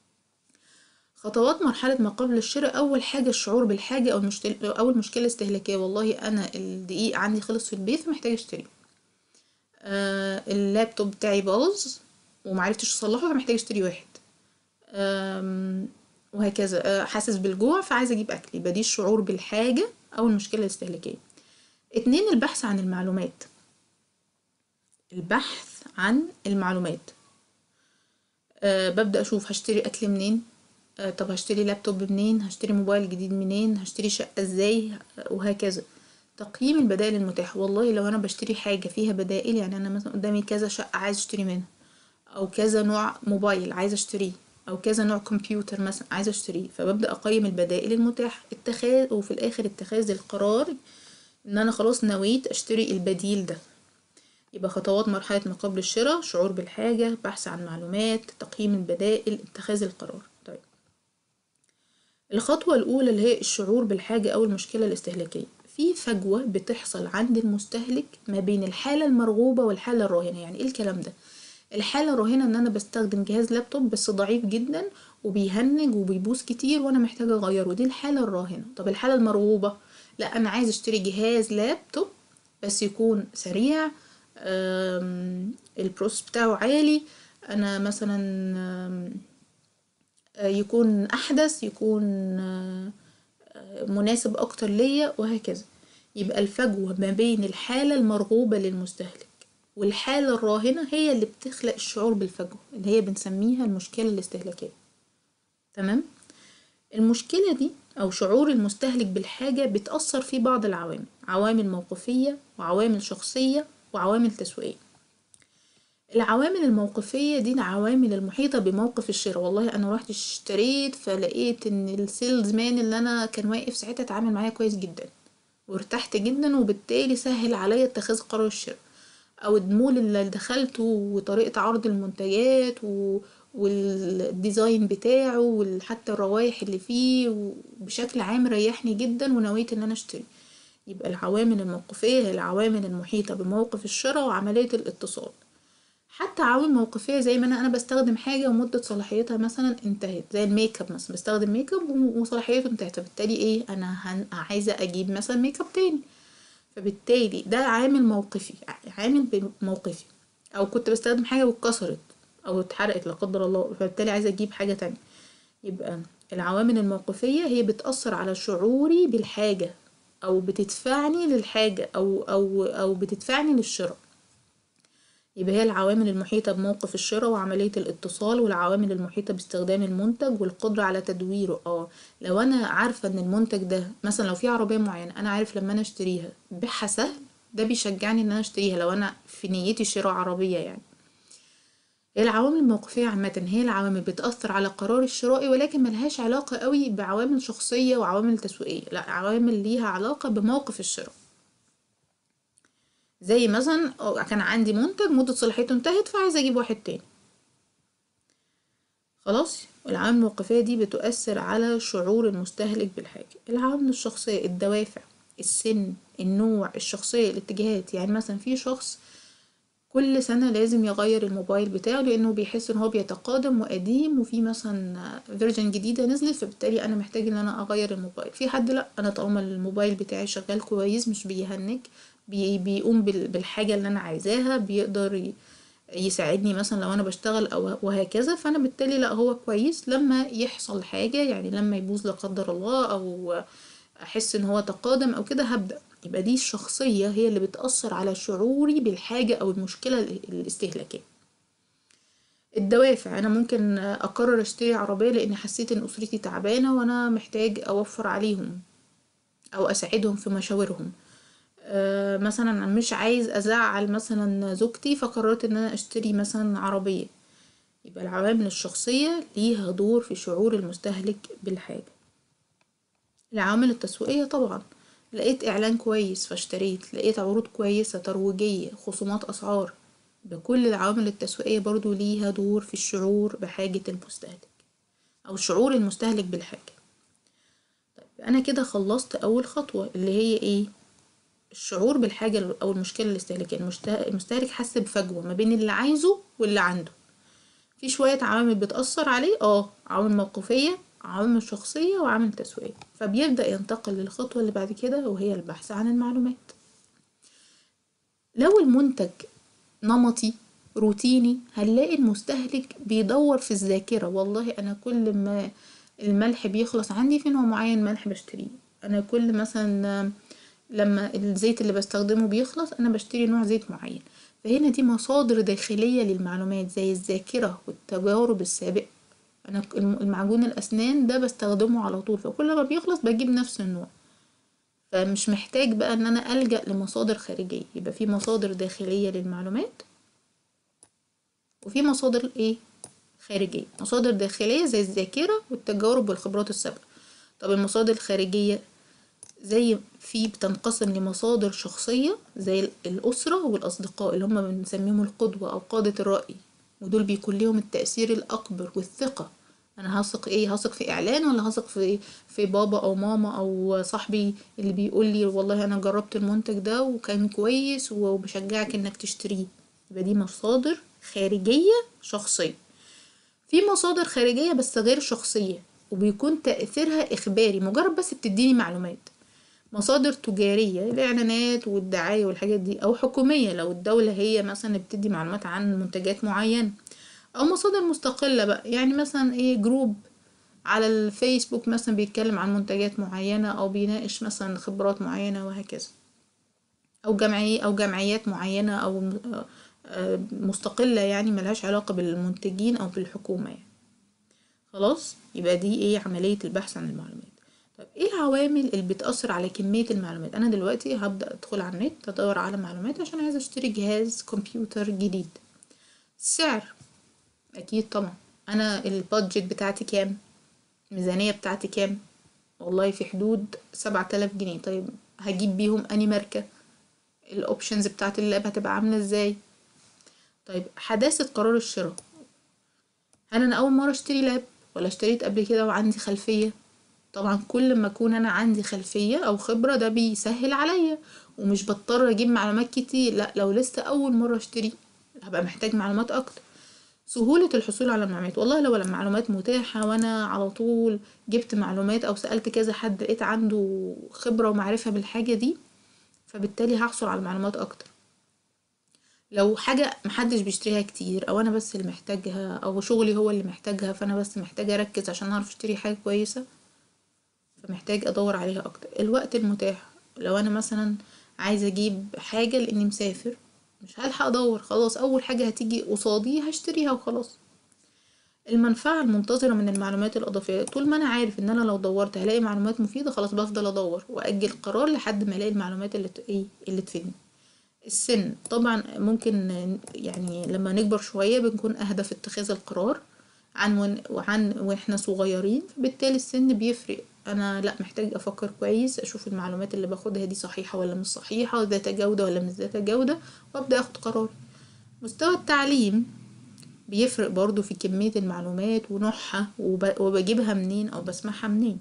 خطوات مرحلة ما قبل الشراء أول حاجة الشعور بالحاجة أو المشكلة أو المشكلة الاستهلاكية والله أنا الدقيق عندي خلص في البيت فمحتاجة أشتريه آه اللابتوب بتاعي باظ ومعرفتش أصلحه فمحتاجة أشتري واحد وهكذا آه حاسس بالجوع فعايزة أجيب أكل يبقى دي الشعور بالحاجة أو المشكلة الاستهلاكية اتنين البحث عن المعلومات البحث عن المعلومات أه ببدأ أشوف هشتري أكل منين أه طب هشتري لابتوب منين هشتري موبايل جديد منين هشتري شقة ازاي وهكذا تقييم البدائل المتاحة والله لو أنا بشتري حاجة فيها بدائل يعني أنا مثلا قدامي كذا شقة عايز أشتري منها او كذا نوع موبايل عايزه اشتريه او كذا نوع كمبيوتر مثلا عايزه اشتريه فببدا اقيم البدائل المتاحه اتخاذ وفي الاخر اتخاذ القرار ان انا خلاص نويت اشتري البديل ده يبقى خطوات مرحلة ما قبل الشراء شعور بالحاجة بحث عن معلومات تقييم البدائل اتخاذ القرار طيب الخطوة الأولى اللي هي الشعور بالحاجة أو المشكلة الاستهلاكية في فجوة بتحصل عند المستهلك ما بين الحالة المرغوبة والحالة الراهنة يعني ايه الكلام ده الحالة الراهنة ان انا بستخدم جهاز لابتوب بس ضعيف جدا وبيهنج وبيبوظ كتير وانا محتاجة اغيره دي الحالة الراهنة طب الحالة المرغوبة لا انا عايز اشتري جهاز لابتوب بس يكون سريع البروسس بتاعه عالي انا مثلا يكون احدث يكون مناسب اكتر ليا وهكذا يبقى الفجوة ما بين الحالة المرغوبة للمستهلك والحالة الراهنة هي اللي بتخلق الشعور بالفجوة اللي هي بنسميها المشكلة الاستهلاكية تمام المشكلة دي أو شعور المستهلك بالحاجة بتأثر في بعض العوامل عوامل موقفية وعوامل شخصية وعوامل تسويقية العوامل الموقفية دي العوامل المحيطة بموقف الشراء والله أنا رحت اشتريت فلقيت إن السيلز مان اللي أنا كان واقف ساعتها اتعامل معايا كويس جدا وارتحت جدا وبالتالي سهل عليا اتخاذ قرار الشراء أو المول اللي دخلته وطريقة عرض المنتجات و... والديزاين بتاعه وحتى الروايح اللي فيه وبشكل عام ريحني جدا ونويت ان انا اشتري يبقى العوامل الموقفية هي العوامل المحيطة بموقف الشراء وعملية الاتصال حتى عوامل موقفية زي ما انا انا بستخدم حاجة ومدة صلاحيتها مثلا انتهت زي الميك اب مثلا بستخدم ميك اب وصلاحيته انتهت فبالتالي ايه انا هن... عايزة اجيب مثلا ميك اب تاني فبالتالي ده عامل موقفي عامل موقفي او كنت بستخدم حاجة واتكسرت او اتحرقت لا قدر الله فبالتالي عايزة اجيب حاجة تانية يبقى العوامل الموقفية هي بتأثر على شعوري بالحاجة او بتدفعني للحاجة او او او بتدفعني للشراء يبقى هي العوامل المحيطة بموقف الشراء وعملية الاتصال والعوامل المحيطة باستخدام المنتج والقدرة على تدويره اه لو انا عارفة ان المنتج ده مثلا لو في عربية معينة انا عارف لما انا اشتريها بيعها سهل ده بيشجعني ان انا اشتريها لو انا في نيتي شراء عربية يعني هي العوامل الموقفية عامة هي العوامل بتأثر على قرار الشراء ولكن ملهاش علاقة قوي بعوامل شخصية وعوامل تسويقية لا عوامل ليها علاقة بموقف الشراء زي مثلا كان عندي منتج مدة صلاحيته انتهت فعايزة اجيب واحد تاني خلاص العوامل الموقفية دي بتؤثر على شعور المستهلك بالحاجة العوامل الشخصية الدوافع السن النوع الشخصية الاتجاهات يعني مثلا في شخص كل سنة لازم يغير الموبايل بتاعه لأنه بيحس إن هو بيتقادم وقديم وفي مثلا فيرجن جديدة نزلت فبالتالي أنا محتاج إن أنا أغير الموبايل في حد لأ أنا طالما الموبايل بتاعي شغال كويس مش بيهنج بي بيقوم بالحاجة اللي أنا عايزاها بيقدر يساعدني مثلا لو أنا بشتغل أو وهكذا فأنا بالتالي لأ هو كويس لما يحصل حاجة يعني لما يبوظ لا قدر الله أو أحس إن هو تقادم أو كده هبدأ يبقى دي الشخصية هي اللي بتأثر على شعوري بالحاجة أو المشكلة الاستهلاكية الدوافع أنا ممكن أقرر أشتري عربية لأني حسيت إن أسرتي تعبانة وأنا محتاج أوفر عليهم أو أساعدهم في مشاورهم أه مثلا مش عايز أزعل مثلا زوجتي فقررت إن أنا أشتري مثلا عربية يبقى العوامل الشخصية ليها دور في شعور المستهلك بالحاجة العوامل التسويقية طبعا لقيت اعلان كويس فاشتريت لقيت عروض كويسة ترويجية خصومات اسعار بكل العوامل التسويقية برضو ليها دور في الشعور بحاجة المستهلك او شعور المستهلك بالحاجة طيب انا كده خلصت اول خطوة اللي هي ايه الشعور بالحاجة او المشكلة الاستهلاكية المستهلك حس بفجوة ما بين اللي عايزه واللي عنده في شوية عوامل بتأثر عليه اه عوامل موقفية عوامل شخصية وعامل تسويقية فبيبدأ ينتقل للخطوة اللي بعد كده وهي البحث عن المعلومات لو المنتج نمطي روتيني هنلاقي المستهلك بيدور في الذاكرة والله أنا كل ما الملح بيخلص عندي في نوع معين ملح بشتريه أنا كل مثلا لما الزيت اللي بستخدمه بيخلص أنا بشتري نوع زيت معين فهنا دي مصادر داخلية للمعلومات زي الذاكرة والتجارب السابقة انا المعجون الاسنان ده بستخدمه على طول فكل ما بيخلص بجيب نفس النوع فمش محتاج بقى ان انا الجا لمصادر خارجيه يبقى في مصادر داخليه للمعلومات وفي مصادر ايه خارجية مصادر داخلية زي الذاكرة والتجارب والخبرات السابقة طب المصادر الخارجية زي في بتنقسم لمصادر شخصية زي الأسرة والأصدقاء اللي هم بنسميهم القدوة أو قادة الرأي ودول بيكون ليهم التأثير الأكبر والثقة أنا هثق إيه هثق في إعلان ولا هثق في في بابا أو ماما أو صاحبي اللي بيقول لي والله أنا جربت المنتج ده وكان كويس وبشجعك إنك تشتريه يبقى دي مصادر خارجية شخصية في مصادر خارجية بس غير شخصية وبيكون تأثيرها إخباري مجرد بس بتديني معلومات مصادر تجارية الإعلانات والدعاية والحاجات دي أو حكومية لو الدولة هي مثلا بتدي معلومات عن منتجات معينة أو مصادر مستقلة بقى يعني مثلا إيه جروب على الفيسبوك مثلا بيتكلم عن منتجات معينة أو بيناقش مثلا خبرات معينة وهكذا أو جمعية أو جمعيات معينة أو مستقلة يعني ملهاش علاقة بالمنتجين أو بالحكومة يعني خلاص يبقى دي ايه عملية البحث عن المعلومات طب ايه العوامل اللي بتأثر على كمية المعلومات انا دلوقتي هبدأ ادخل على النت ادور على معلومات عشان عايزة اشتري جهاز كمبيوتر جديد السعر اكيد طبعا انا البادجت بتاعتي كام الميزانية بتاعتي كام والله في حدود سبعة آلاف جنيه طيب هجيب بيهم اني ماركة الاوبشنز بتاعت اللاب هتبقى عاملة ازاي طيب حداثة قرار الشراء هل انا اول مرة اشتري لاب ولا اشتريت قبل كده وعندي خلفية طبعا كل ما اكون انا عندي خلفية او خبرة ده بيسهل عليا ومش بضطر اجيب معلومات كتير لا لو لسه اول مرة اشتري هبقى محتاج معلومات اكتر سهولة الحصول على المعلومات والله لو المعلومات متاحة وانا على طول جبت معلومات او سألت كذا حد لقيت عنده خبرة ومعرفة بالحاجة دي فبالتالي هحصل على معلومات اكتر لو حاجة محدش بيشتريها كتير او انا بس اللي محتاجها او شغلي هو اللي محتاجها فانا بس محتاجة اركز عشان اعرف اشتري حاجة كويسة فمحتاج ادور عليها اكتر الوقت المتاح لو انا مثلا عايزة اجيب حاجة لاني مسافر مش هلحق ادور خلاص اول حاجة هتيجي قصادي هشتريها وخلاص المنفعة المنتظرة من المعلومات الإضافية طول ما أنا عارف إن أنا لو دورت هلاقي معلومات مفيدة خلاص بفضل أدور وأجل قرار لحد ما ألاقي المعلومات اللي إيه اللي تفيدني السن طبعا ممكن يعني لما نكبر شوية بنكون أهدى في اتخاذ القرار عن ون... وعن واحنا صغيرين فبالتالي السن بيفرق انا لا محتاج افكر كويس اشوف المعلومات اللي باخدها دي صحيحة ولا مش صحيحة ذات جودة ولا مش ذات جودة وابدأ اخد قرار مستوى التعليم بيفرق برضو في كمية المعلومات ونوعها وب... وبجيبها منين او بسمعها منين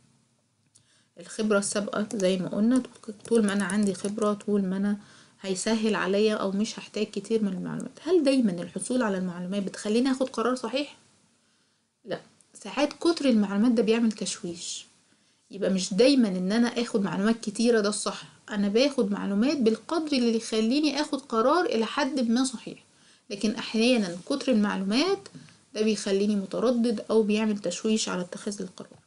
الخبرة السابقة زي ما قلنا طول ما انا عندي خبرة طول ما انا هيسهل عليا او مش هحتاج كتير من المعلومات هل دايما الحصول على المعلومات بتخليني اخد قرار صحيح لا ساعات كتر المعلومات ده بيعمل تشويش يبقى مش دايما ان انا اخد معلومات كتيرة ده الصح انا باخد معلومات بالقدر اللي يخليني اخد قرار الى حد ما صحيح لكن احيانا كتر المعلومات ده بيخليني متردد او بيعمل تشويش على اتخاذ القرار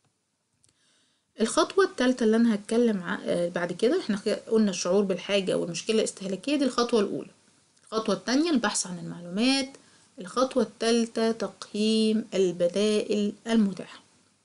الخطوة التالتة اللي أنا هتكلم ع... بعد كده احنا قلنا الشعور بالحاجة والمشكلة الاستهلاكية دي الخطوة الأولى الخطوة التانية البحث عن المعلومات الخطوة التالتة تقييم البدائل المتاحة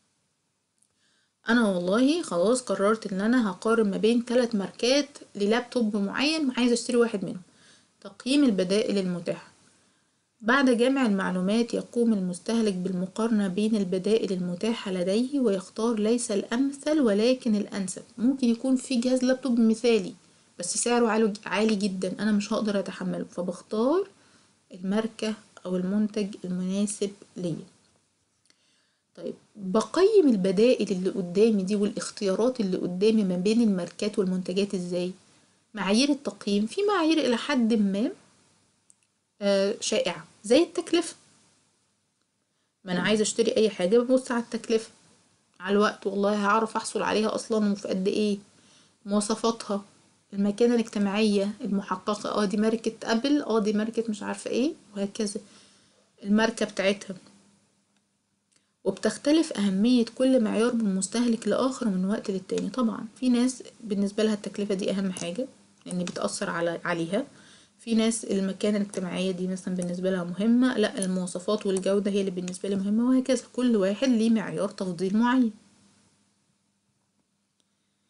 أنا والله خلاص قررت إن أنا هقارن ما بين ثلاث ماركات للابتوب معين وعايزة أشتري واحد منهم تقييم البدائل المتاحة بعد جمع المعلومات يقوم المستهلك بالمقارنة بين البدائل المتاحة لديه ويختار ليس الأمثل ولكن الأنسب ممكن يكون في جهاز لابتوب مثالي بس سعره عالي جدا أنا مش هقدر أتحمله فبختار الماركة أو المنتج المناسب ليا طيب بقيم البدائل اللي قدامي دي والاختيارات اللي قدامي ما بين الماركات والمنتجات ازاي معايير التقييم في معايير إلى حد ما آه شائعة زي التكلفة ما أنا عايزة أشتري أي حاجة ببص على التكلفة على الوقت والله هعرف أحصل عليها أصلا وفي قد إيه مواصفاتها المكانة الاجتماعية المحققة اه دي ماركة أبل اه دي ماركة مش عارفة ايه وهكذا الماركة بتاعتها وبتختلف أهمية كل معيار من مستهلك لآخر من وقت للتاني طبعا في ناس بالنسبة لها التكلفة دي أهم حاجة لأن بتأثر على عليها في ناس المكانة الاجتماعية دي مثلا بالنسبة لها مهمة لا المواصفات والجودة هي اللي بالنسبة لي مهمة وهكذا كل واحد ليه معيار تفضيل معين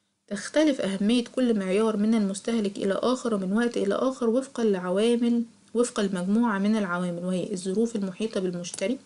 تختلف أهمية كل معيار من المستهلك إلى آخر ومن وقت إلى آخر وفقا لعوامل وفق المجموعة من العوامل وهي الظروف المحيطة بالمشتري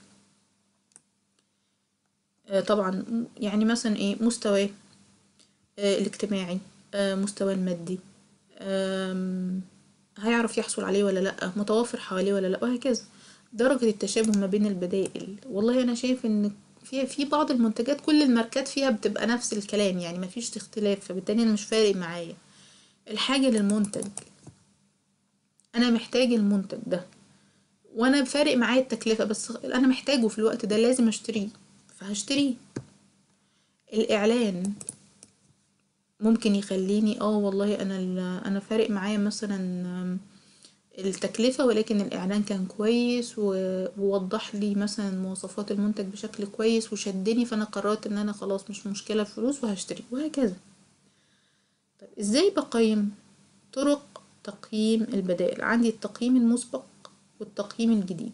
آه، طبعا يعني مثلا ايه مستواه آه، الاجتماعي آه، مستواه المادي آم، هيعرف يحصل عليه ولا لأ متوفر حواليه ولا لأ وهكذا درجة التشابه ما بين البدائل والله أنا شايف إن في في بعض المنتجات كل الماركات فيها بتبقى نفس الكلام يعني مفيش اختلاف فبالتالي أنا مش فارق معايا الحاجة للمنتج أنا محتاج المنتج ده وأنا فارق معايا التكلفة بس أنا محتاجه في الوقت ده لازم أشتريه فهشتريه الإعلان ممكن يخليني اه والله انا ال- انا فارق معايا مثلا آم، التكلفة ولكن الاعلان كان كويس و- ووضح لي مثلا مواصفات المنتج بشكل كويس وشدني فانا قررت ان انا خلاص مش مشكلة الفلوس وهشتري وهكذا طيب ازاي بقيم طرق تقييم البدائل عندي التقييم المسبق والتقييم الجديد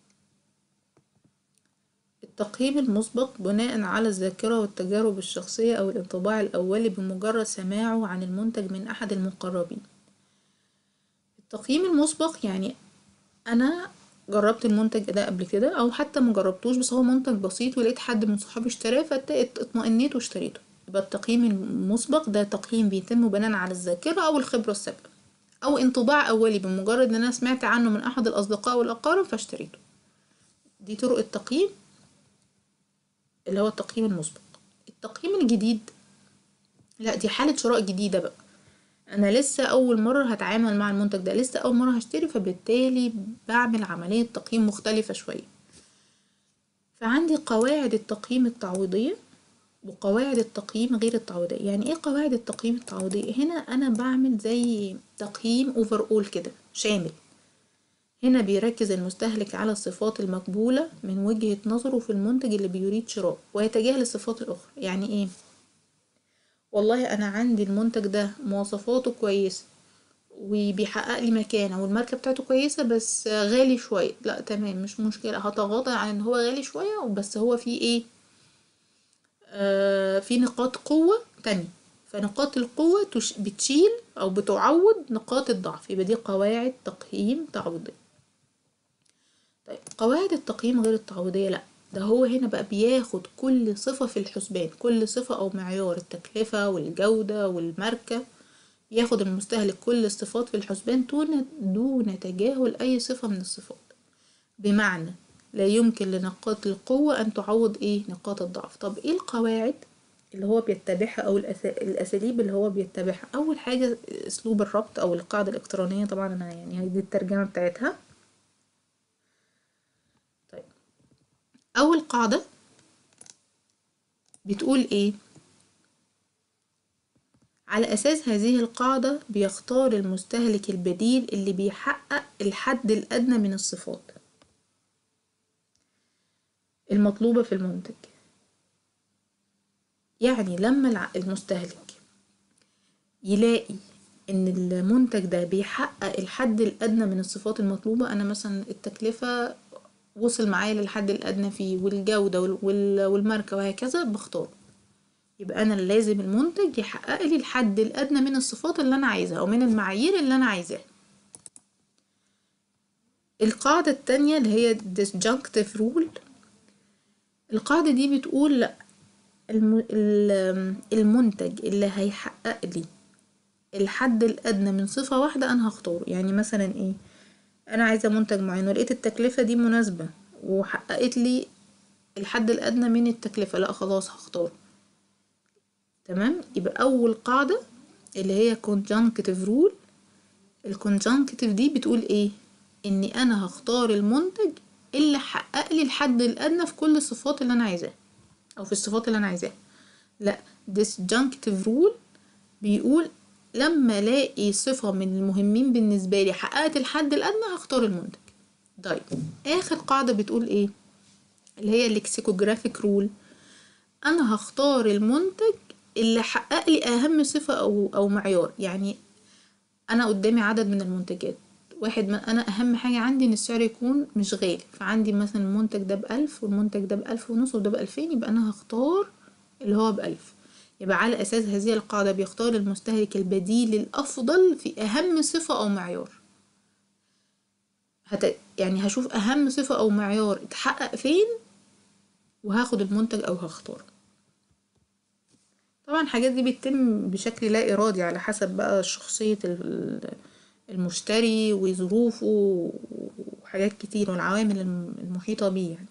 التقييم المسبق بناء على الذاكرة والتجارب الشخصية أو الانطباع الأولي بمجرد سماعه عن المنتج من أحد المقربين التقييم المسبق يعني أنا جربت المنتج ده قبل كده أو حتى مجربتوش بس هو منتج بسيط ولقيت حد من صحابي اشتراه فاطمئنيت واشتريته يبقى التقييم المسبق ده تقييم بيتم بناء على الذاكرة أو الخبرة السابقة أو انطباع أولي بمجرد إن أنا سمعت عنه من أحد الأصدقاء والأقارب فاشتريته دي طرق التقييم اللي هو التقييم المسبق التقييم الجديد لا دي حالة شراء جديدة بقى أنا لسه أول مرة هتعامل مع المنتج ده لسه أول مرة هشتري فبالتالي بعمل عملية تقييم مختلفة شوية فعندي قواعد التقييم التعويضية وقواعد التقييم غير التعويضية يعني ايه قواعد التقييم التعويضية هنا أنا بعمل زي تقييم اوفر اول كده شامل هنا بيركز المستهلك على الصفات المقبولة من وجهة نظره في المنتج اللي بيريد شراءه ويتجاهل الصفات الأخرى يعني إيه؟ والله أنا عندي المنتج ده مواصفاته كويسة وبيحقق لي مكانة والماركة بتاعته كويسة بس غالي شوية لا تمام مش مشكلة هتغاضى عن ان هو غالي شوية بس هو فيه ايه آه في نقاط قوة تانية فنقاط القوة تش... بتشيل أو بتعوض نقاط الضعف يبقى دي قواعد تقييم تعويضية طيب قواعد التقييم غير التعويضية لأ ده هو هنا بقى بياخد كل صفة في الحسبان كل صفة أو معيار التكلفة والجودة والماركة ياخد المستهلك كل الصفات في الحسبان دون دون تجاهل أي صفة من الصفات بمعنى لا يمكن لنقاط القوة أن تعوض إيه نقاط الضعف طب إيه القواعد اللي هو بيتبعها أو الأس- الأساليب اللي هو بيتبعها أول حاجة أسلوب الربط أو القاعدة الإلكترونية طبعا أنا يعني هي دي الترجمة بتاعتها طيب أول قاعدة بتقول إيه على أساس هذه القاعدة بيختار المستهلك البديل اللي بيحقق الحد الأدنى من الصفات المطلوبة في المنتج يعني لما الع- المستهلك يلاقي ان المنتج ده بيحقق الحد الادنى من الصفات المطلوبة انا مثلا التكلفة وصل معايا للحد الادنى فيه والجودة وال- وال- والماركة وهكذا بختاره يبقى انا لازم المنتج يحقق لي الحد الادنى من الصفات اللي انا عايزها او من المعايير اللي انا عايزاها القاعدة التانية اللي هي disjunctive rule القاعدة دي بتقول لا الم- ال- المنتج اللي هيحقق لي الحد الأدنى من صفة واحدة أنا هختاره يعني مثلا إيه أنا عايزة منتج معين ولقيت التكلفة دي مناسبة وحققت لي الحد الأدنى من التكلفة لا خلاص هختاره تمام يبقى أول قاعدة اللي هي conjunctive rule الكونجنكتيف دي بتقول ايه اني انا هختار المنتج اللي حقق لي الحد الادنى في كل الصفات اللي انا عايزاها او في الصفات اللي انا عايزاها لا disjunctive rule بيقول لما الاقي صفة من المهمين بالنسبة لي حققت الحد الادنى هختار المنتج طيب اخر قاعدة بتقول ايه اللي هي الليكسيكوجرافيك رول انا هختار المنتج اللي حقق لي اهم صفة او او معيار يعني انا قدامي عدد من المنتجات واحد من انا اهم حاجة عندي ان السعر يكون مش غالي فعندي مثلا المنتج ده بألف والمنتج ده بألف ونص وده بألفين يبقى انا هختار اللي هو بألف يبقى على اساس هذه القاعدة بيختار المستهلك البديل الافضل في اهم صفة او معيار هت... يعني هشوف أهم صفة أو معيار اتحقق فين وهاخد المنتج أو هختاره طبعا الحاجات دي بتتم بشكل لا إرادي على حسب بقى شخصية ال- المشتري وظروفه وحاجات كتير والعوامل الم- المحيطة بيه يعني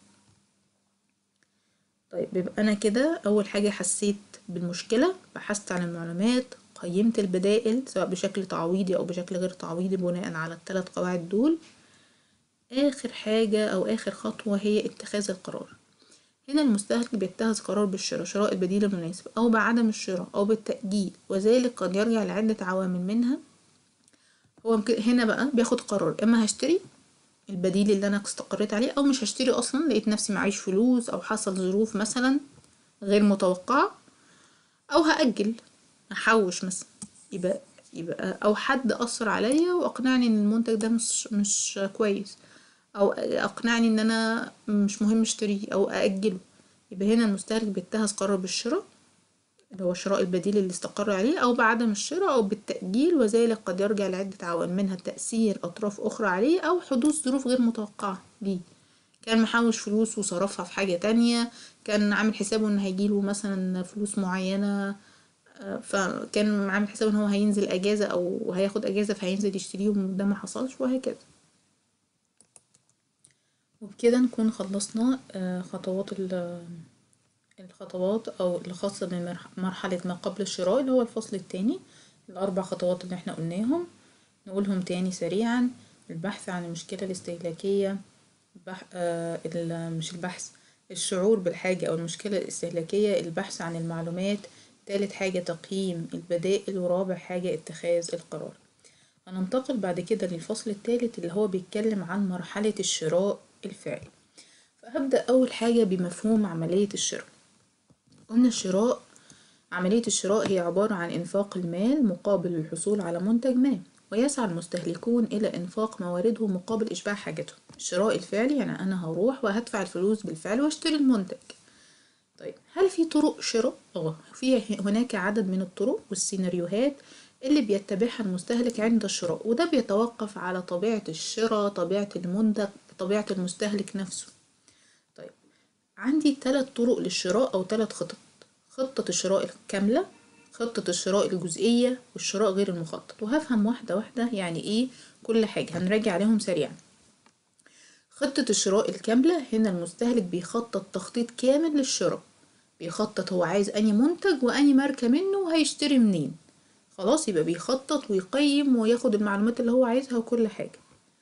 طيب يبقى أنا كده أول حاجة حسيت بالمشكلة بحثت عن المعلومات قيمت البدائل سواء بشكل تعويضي أو بشكل غير تعويضي بناء على الثلاث قواعد دول آخر حاجة أو آخر خطوة هي اتخاذ القرار هنا المستهلك بيتخذ قرار بالشراء شراء البديل المناسب أو بعدم الشراء أو بالتأجيل وذلك قد يرجع لعدة عوامل منها هو ممكن- هنا بقى بياخد قرار إما هشتري البديل اللي أنا استقريت عليه أو مش هشتري أصلا لقيت نفسي معيش فلوس أو حصل ظروف مثلا غير متوقعة أو هأجل أحوش مثلا يبقى يبقى أو حد أثر عليا وأقنعني إن المنتج ده مش مش كويس أو أقنعني إن أنا مش مهم أشتريه أو أأجله يبقى هنا المستهلك بيتخذ قرار بالشراء اللي هو شراء البديل اللي استقر عليه أو بعدم الشراء أو بالتأجيل وذلك قد يرجع لعدة عوامل منها تأثير أطراف أخرى عليه أو حدوث ظروف غير متوقعة ليه كان محوش فلوس وصرفها في حاجة تانية كان عامل حسابه إن هيجيله مثلا فلوس معينة آه، فكان عامل حسابه إن هو هينزل أجازة أو هياخد أجازة فهينزل يشتريهم ده ما حصلش وهكذا وبكده نكون خلصنا آه، خطوات ال- الخطوات أو الخاصة بمرحلة ما قبل الشراء اللي هو الفصل التاني الأربع خطوات اللي احنا قلناهم نقولهم تاني سريعا البحث عن المشكلة الاستهلاكية بح... آه ال- مش البحث الشعور بالحاجة أو المشكلة الاستهلاكية البحث عن المعلومات تالت حاجة تقييم البدائل ورابع حاجة اتخاذ القرار هننتقل بعد كده للفصل الثالث اللي هو بيتكلم عن مرحلة الشراء الفعلي فهبدأ أول حاجة بمفهوم عملية الشراء قلنا الشراء عملية الشراء هي عبارة عن إنفاق المال مقابل الحصول على منتج ما ويسعى المستهلكون إلى إنفاق مواردهم مقابل إشباع حاجتهم الشراء الفعلي يعني أنا هروح وهدفع الفلوس بالفعل واشتري المنتج طيب هل في طرق شراء؟ اه في هناك عدد من الطرق والسيناريوهات اللي بيتبعها المستهلك عند الشراء وده بيتوقف على طبيعة الشراء طبيعة المنتج طبيعة المستهلك نفسه طيب عندي ثلاث طرق للشراء أو ثلاث خطط خطة الشراء الكاملة خطة الشراء الجزئية والشراء غير المخطط وهفهم واحدة واحدة يعني ايه كل حاجة هنراجع عليهم سريعا خطة الشراء الكاملة هنا المستهلك بيخطط تخطيط كامل للشراء بيخطط هو عايز أنهي منتج وأنهي ماركة منه وهيشتري منين خلاص يبقى بيخطط ويقيم وياخد المعلومات اللي هو عايزها وكل حاجة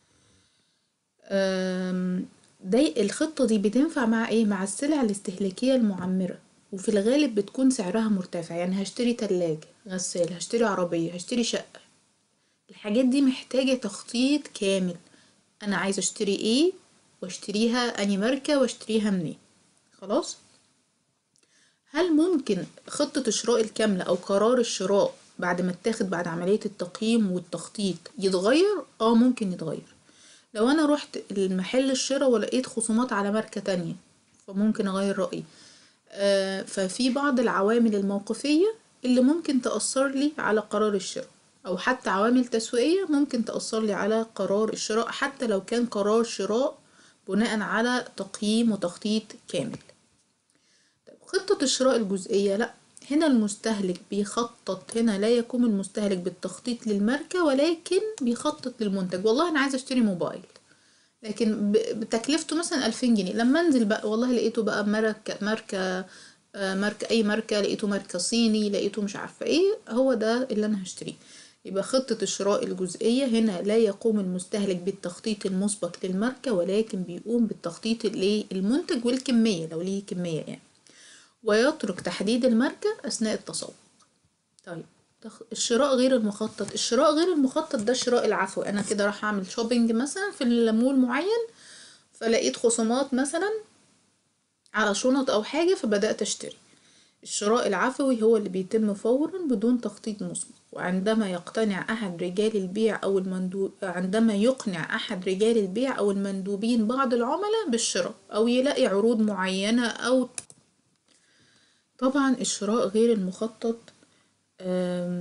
أم، ده الخطة دي بتنفع مع ايه مع السلع الاستهلاكية المعمرة وفي الغالب بتكون سعرها مرتفع يعني هشتري تلاجة غسالة هشتري عربية هشتري شقة الحاجات دي محتاجة تخطيط كامل انا عايزة اشتري ايه واشتريها اني ماركة واشتريها منين خلاص هل ممكن خطة الشراء الكاملة أو قرار الشراء بعد ما اتاخد بعد عملية التقييم والتخطيط يتغير؟ اه ممكن يتغير لو أنا رحت المحل الشراء ولقيت خصومات على ماركة تانية فممكن أغير رأيي آه ففي بعض العوامل الموقفية اللي ممكن تأثر لي على قرار الشراء أو حتى عوامل تسويقية ممكن تأثر لي على قرار الشراء حتى لو كان قرار شراء بناء على تقييم وتخطيط كامل طيب خطة الشراء الجزئية لأ هنا المستهلك بيخطط هنا لا يقوم المستهلك بالتخطيط للماركة ولكن بيخطط للمنتج والله أنا عايزة أشتري موبايل لكن ب- بتكلفته مثلا ألفين جنيه لما أنزل بقى والله لقيته بقى ماركة ماركة آه، ماركة أي ماركة لقيته ماركة صيني لقيته مش عارفة ايه هو ده اللي أنا هشتريه يبقى خطة الشراء الجزئية هنا لا يقوم المستهلك بالتخطيط المسبق للماركة ولكن بيقوم بالتخطيط للمنتج والكمية لو ليه كمية يعني ويترك تحديد الماركة أثناء التسوق طيب تخ- الشراء غير المخطط الشراء غير المخطط ده الشراء العفوي أنا كده راح أعمل شوبينج مثلا في المول معين فلقيت خصومات مثلا على شنط أو حاجة فبدأت أشتري الشراء العفوي هو اللي بيتم فورا بدون تخطيط مسبق وعندما يقتنع أحد رجال البيع أو المندوب عندما يقنع أحد رجال البيع أو المندوبين بعض العملاء بالشراء أو يلاقي عروض معينة أو طبعا الشراء غير المخطط آم،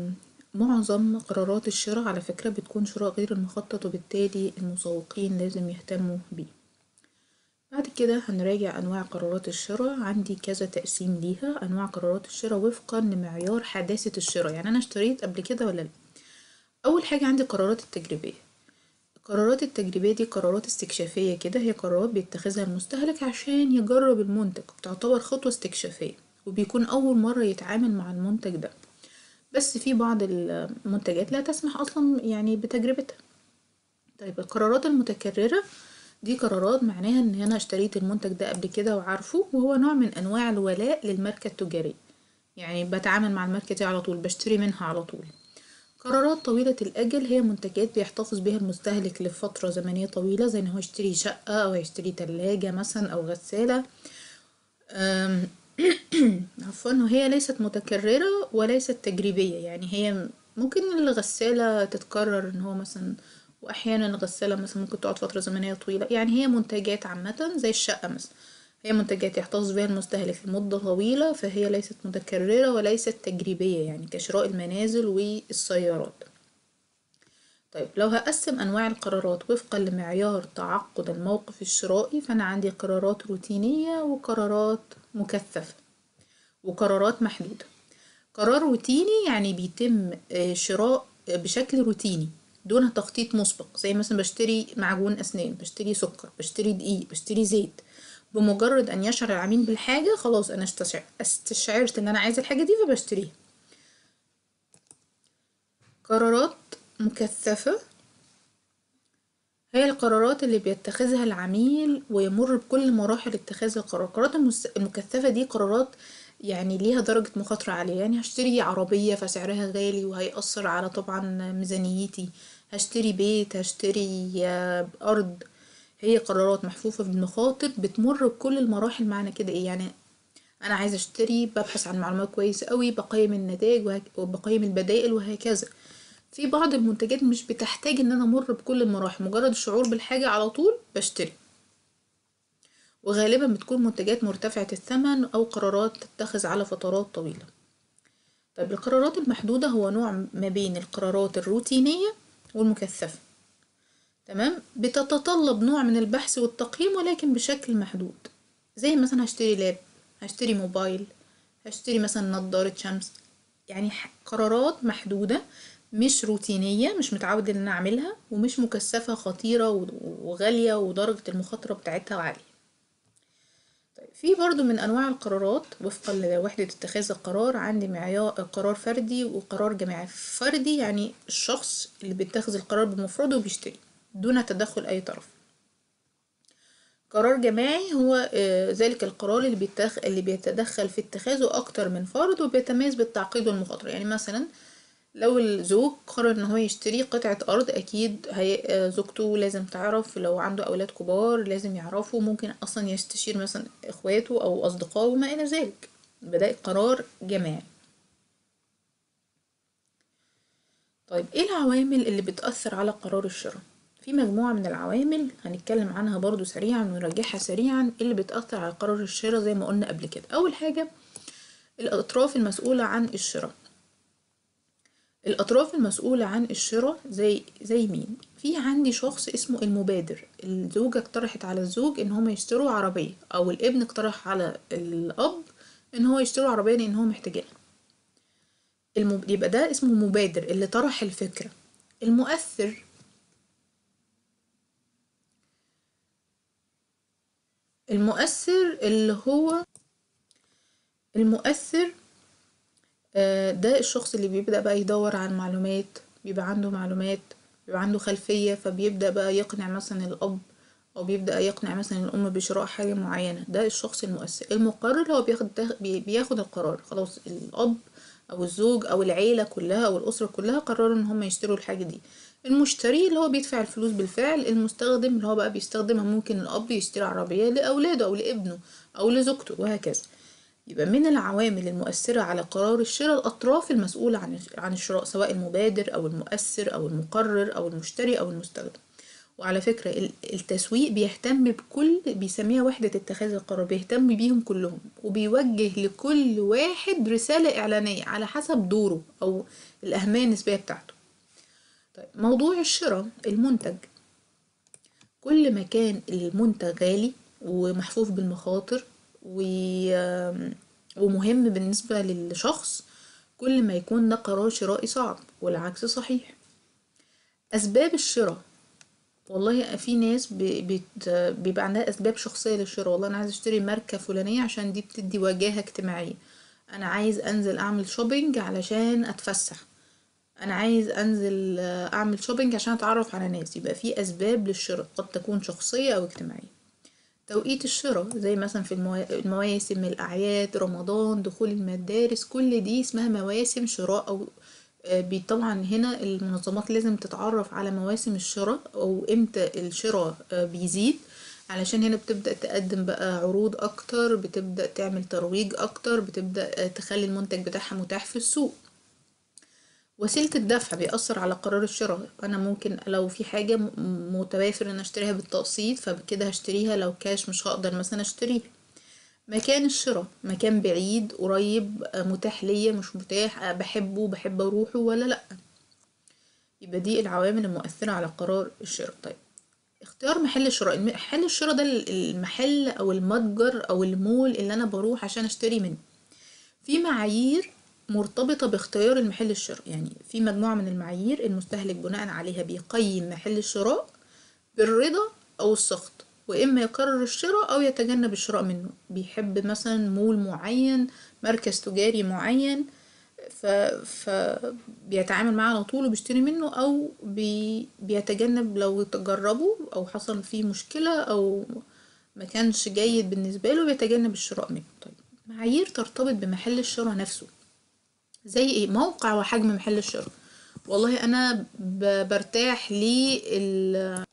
معظم قرارات الشراء على فكرة بتكون شراء غير المخطط وبالتالي المسوقين لازم يهتموا بيه بعد كده هنراجع أنواع قرارات الشراء عندي كذا تقسيم ليها أنواع قرارات الشراء وفقا لمعيار حداثة الشراء يعني أنا اشتريت قبل كده ولا لأ أول حاجة عندي القرارات التجريبية القرارات التجريبية دي قرارات استكشافية كده هي قرارات بيتخذها المستهلك عشان يجرب المنتج وبتعتبر خطوة استكشافية وبيكون أول مرة يتعامل مع المنتج ده بس في بعض المنتجات لا تسمح أصلا يعني بتجربتها طيب القرارات المتكررة دي قرارات معناها ان انا اشتريت المنتج ده قبل كده وعارفه وهو نوع من انواع الولاء للماركة التجارية يعني بتعامل مع الماركة دي على طول بشتري منها على طول قرارات طويلة الأجل هي منتجات بيحتفظ بيها المستهلك لفترة زمنية طويلة زي إن هو يشتري شقة أو يشتري تلاجة مثلا أو غسالة أم عفوا وهي ليست متكررة وليست تجريبية يعني هي ممكن الغسالة تتكرر إن هو مثلا وأحيانا الغسالة مثلا ممكن تقعد فترة زمنية طويلة يعني هي منتجات عامة زي الشقة مثلا هي منتجات يحتفظ بها المستهلك لمدة طويلة فهي ليست متكررة وليست تجريبية يعني كشراء المنازل والسيارات طيب لو هقسم أنواع القرارات وفقا لمعيار تعقد الموقف الشرائي فأنا عندي قرارات روتينية وقرارات مكثفة وقرارات محدودة قرار روتيني يعني بيتم شراء بشكل روتيني دون تخطيط مسبق زي مثلا بشتري معجون أسنان بشتري سكر بشتري دقيق بشتري زيت بمجرد أن يشعر العميل بالحاجة خلاص أنا استشعر استشعرت إن أنا عايزة الحاجة دي فبشتريها قرارات مكثفة هي القرارات اللي بيتخذها العميل ويمر بكل مراحل اتخاذ القرار القرارات المكثفة دي قرارات يعني ليها درجة مخاطرة عالية يعني هشتري عربية فسعرها غالي وهيأثر على طبعا ميزانيتي هشتري بيت هشتري أرض هي قرارات محفوفة بالمخاطر بتمر بكل المراحل معنى كده ايه يعني انا عايزة اشتري ببحث عن معلومات كويس قوي بقيم النتائج وبقيم البدائل وهكذا في بعض المنتجات مش بتحتاج ان انا امر بكل المراحل مجرد الشعور بالحاجة على طول بشتري وغالبا بتكون منتجات مرتفعة الثمن او قرارات تتخذ على فترات طويلة طيب القرارات المحدودة هو نوع ما بين القرارات الروتينية والمكثفة تمام بتتطلب نوع من البحث والتقييم ولكن بشكل محدود زي مثلا هشتري لاب هشتري موبايل هشتري مثلا نضارة شمس يعني قرارات محدودة مش روتينية مش متعود ان انا اعملها ومش مكثفة خطيرة وغالية ودرجة المخاطرة بتاعتها عالية طيب في برضو من انواع القرارات وفقا لوحدة اتخاذ القرار عندي معيار قرار فردي وقرار جماعي فردي يعني الشخص اللي بيتخذ القرار بمفرده وبيشتري دون تدخل أي طرف قرار جماعي هو ذلك القرار اللي, بيتخ... اللي بيتدخل في اتخاذه أكتر من فرد وبيتميز بالتعقيد والمخاطرة يعني مثلا لو الزوج قرر ان هو يشتري قطعة أرض أكيد هي... زوجته لازم تعرف لو عنده أولاد كبار لازم يعرفوا ممكن أصلا يستشير مثلا إخواته أو أصدقائه وما إلى ذلك بدأ قرار جماعي طيب ايه العوامل اللي بتأثر على قرار الشراء؟ في مجموعة من العوامل هنتكلم عنها برضو سريعا ونراجعها سريعا اللي بتأثر على قرار الشراء زي ما قلنا قبل كده أول حاجة الأطراف المسؤولة عن الشراء الأطراف المسؤولة عن الشراء زي زي مين؟ في عندي شخص اسمه المبادر الزوجة اقترحت على الزوج إن هما يشتروا عربية أو الابن اقترح على الأب إن هو يشتروا عربية لأن هو محتاجها المب... يبقى ده اسمه مبادر اللي طرح الفكرة المؤثر المؤثر اللي هو المؤثر ده الشخص اللي بيبدأ بقى يدور على المعلومات بيبقى عنده معلومات بيبقى عنده خلفية فبيبدأ بقى يقنع مثلا الأب أو بيبدأ يقنع مثلا الأم بشراء حاجة معينة ده الشخص المؤثر المقرر هو بياخد بياخد القرار خلاص الأب أو الزوج أو العيلة كلها أو الأسرة كلها قرروا إن هم يشتروا الحاجة دي المشتري اللي هو بيدفع الفلوس بالفعل المستخدم اللي هو بقى بيستخدمها ممكن الأب يشتري عربية لأولاده أو لابنه أو لزوجته وهكذا يبقى من العوامل المؤثرة على قرار الشراء الأطراف المسؤولة عن عن الشراء سواء المبادر أو المؤثر أو المقرر أو المشتري أو المستخدم وعلى فكرة ال- التسويق بيهتم بكل بيسميها وحدة اتخاذ القرار بيهتم بيهم كلهم وبيوجه لكل واحد رسالة إعلانية على حسب دوره أو الأهمية النسبية بتاعته طيب موضوع الشراء المنتج كل ما كان المنتج غالي ومحفوف بالمخاطر و... ومهم بالنسبة للشخص كل ما يكون ده قرار شرائي صعب والعكس صحيح أسباب الشراء والله في ناس ب- بت... بيبقى عندها أسباب شخصية للشراء والله أنا عايز أشتري ماركة فلانية عشان دي بتدي وجاهة اجتماعية أنا عايز أنزل أعمل شوبينج علشان أتفسح انا عايز انزل آه، اعمل شوبينج عشان اتعرف على ناس يبقى في اسباب للشراء قد تكون شخصية او اجتماعية توقيت الشراء زي مثلا في الموا- المواسم الاعياد رمضان دخول المدارس كل دي اسمها مواسم شراء او آه، بي- طبعا هنا المنظمات لازم تتعرف على مواسم الشراء او امتى الشراء آه، بيزيد علشان هنا بتبدأ تقدم بقى عروض اكتر بتبدأ تعمل ترويج اكتر بتبدأ آه، تخلي المنتج بتاعها متاح في السوق وسيلة الدفع بيأثر على قرار الشراء أنا ممكن لو في حاجة م- متوافر إن أشتريها بالتقسيط فبكده هشتريها لو كاش مش هقدر مثلا أشتريها مكان الشراء مكان بعيد قريب آه، متاح ليا مش متاح آه، بحبه بحب أروحه ولا لأ يبقى دي العوامل المؤثرة على قرار الشراء طيب اختيار محل الشراء الم- محل الشراء ده المحل أو المتجر أو المول اللي أنا بروح عشان أشتري منه في معايير مرتبطة باختيار المحل الشراء يعني في مجموعة من المعايير المستهلك بناء عليها بيقيم محل الشراء بالرضا أو السخط وإما يقرر الشراء أو يتجنب الشراء منه بيحب مثلا مول معين مركز تجاري معين ف... ف بيتعامل معاه على طول وبيشتري منه أو بي... بيتجنب لو تجربه أو حصل فيه مشكلة أو ما كانش جيد بالنسبة له بيتجنب الشراء منه طيب معايير ترتبط بمحل الشراء نفسه زي ايه موقع وحجم محل الشراء والله انا ب- برتاح لل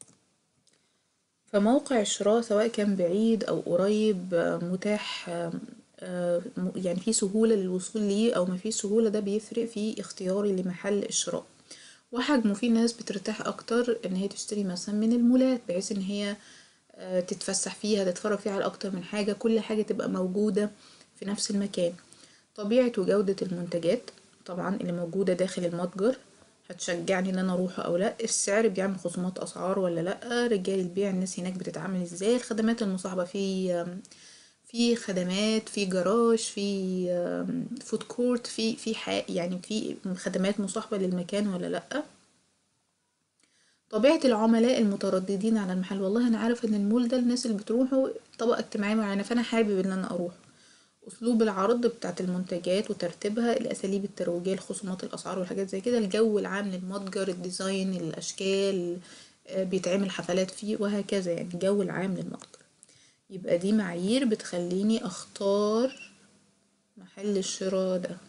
فموقع الشراء سواء كان بعيد او قريب آه، متاح آه، آه، م- يعني في سهولة للوصول ليه او ما فيش سهولة ده بيفرق في اختياري لمحل الشراء وحجمه في ناس بترتاح اكتر ان هي تشتري مثلا من المولات بحيث ان هي آه، تتفسح فيها تتفرج فيها على اكتر من حاجة كل حاجة تبقى موجودة في نفس المكان طبيعة وجودة المنتجات طبعا اللي موجودة داخل المتجر هتشجعني ان انا اروح او لا السعر بيعمل خصومات اسعار ولا لا رجال البيع الناس هناك بتتعامل ازاي الخدمات المصاحبة في في خدمات في جراج في فود كورت في في ح- يعني في خدمات مصاحبة للمكان ولا لا طبيعة العملاء المترددين على المحل والله أنا عارف إن المول ده الناس اللي بتروحوا طبقة اجتماعية معينة فأنا حابب إن أنا أروح أسلوب العرض بتاعت المنتجات وترتيبها الأساليب الترويجية الخصومات الأسعار والحاجات زي كده الجو العام للمتجر الديزاين الأشكال آه، بيتعمل حفلات فيه وهكذا يعني الجو العام للمتجر يبقى دي معايير بتخليني أختار محل الشراء ده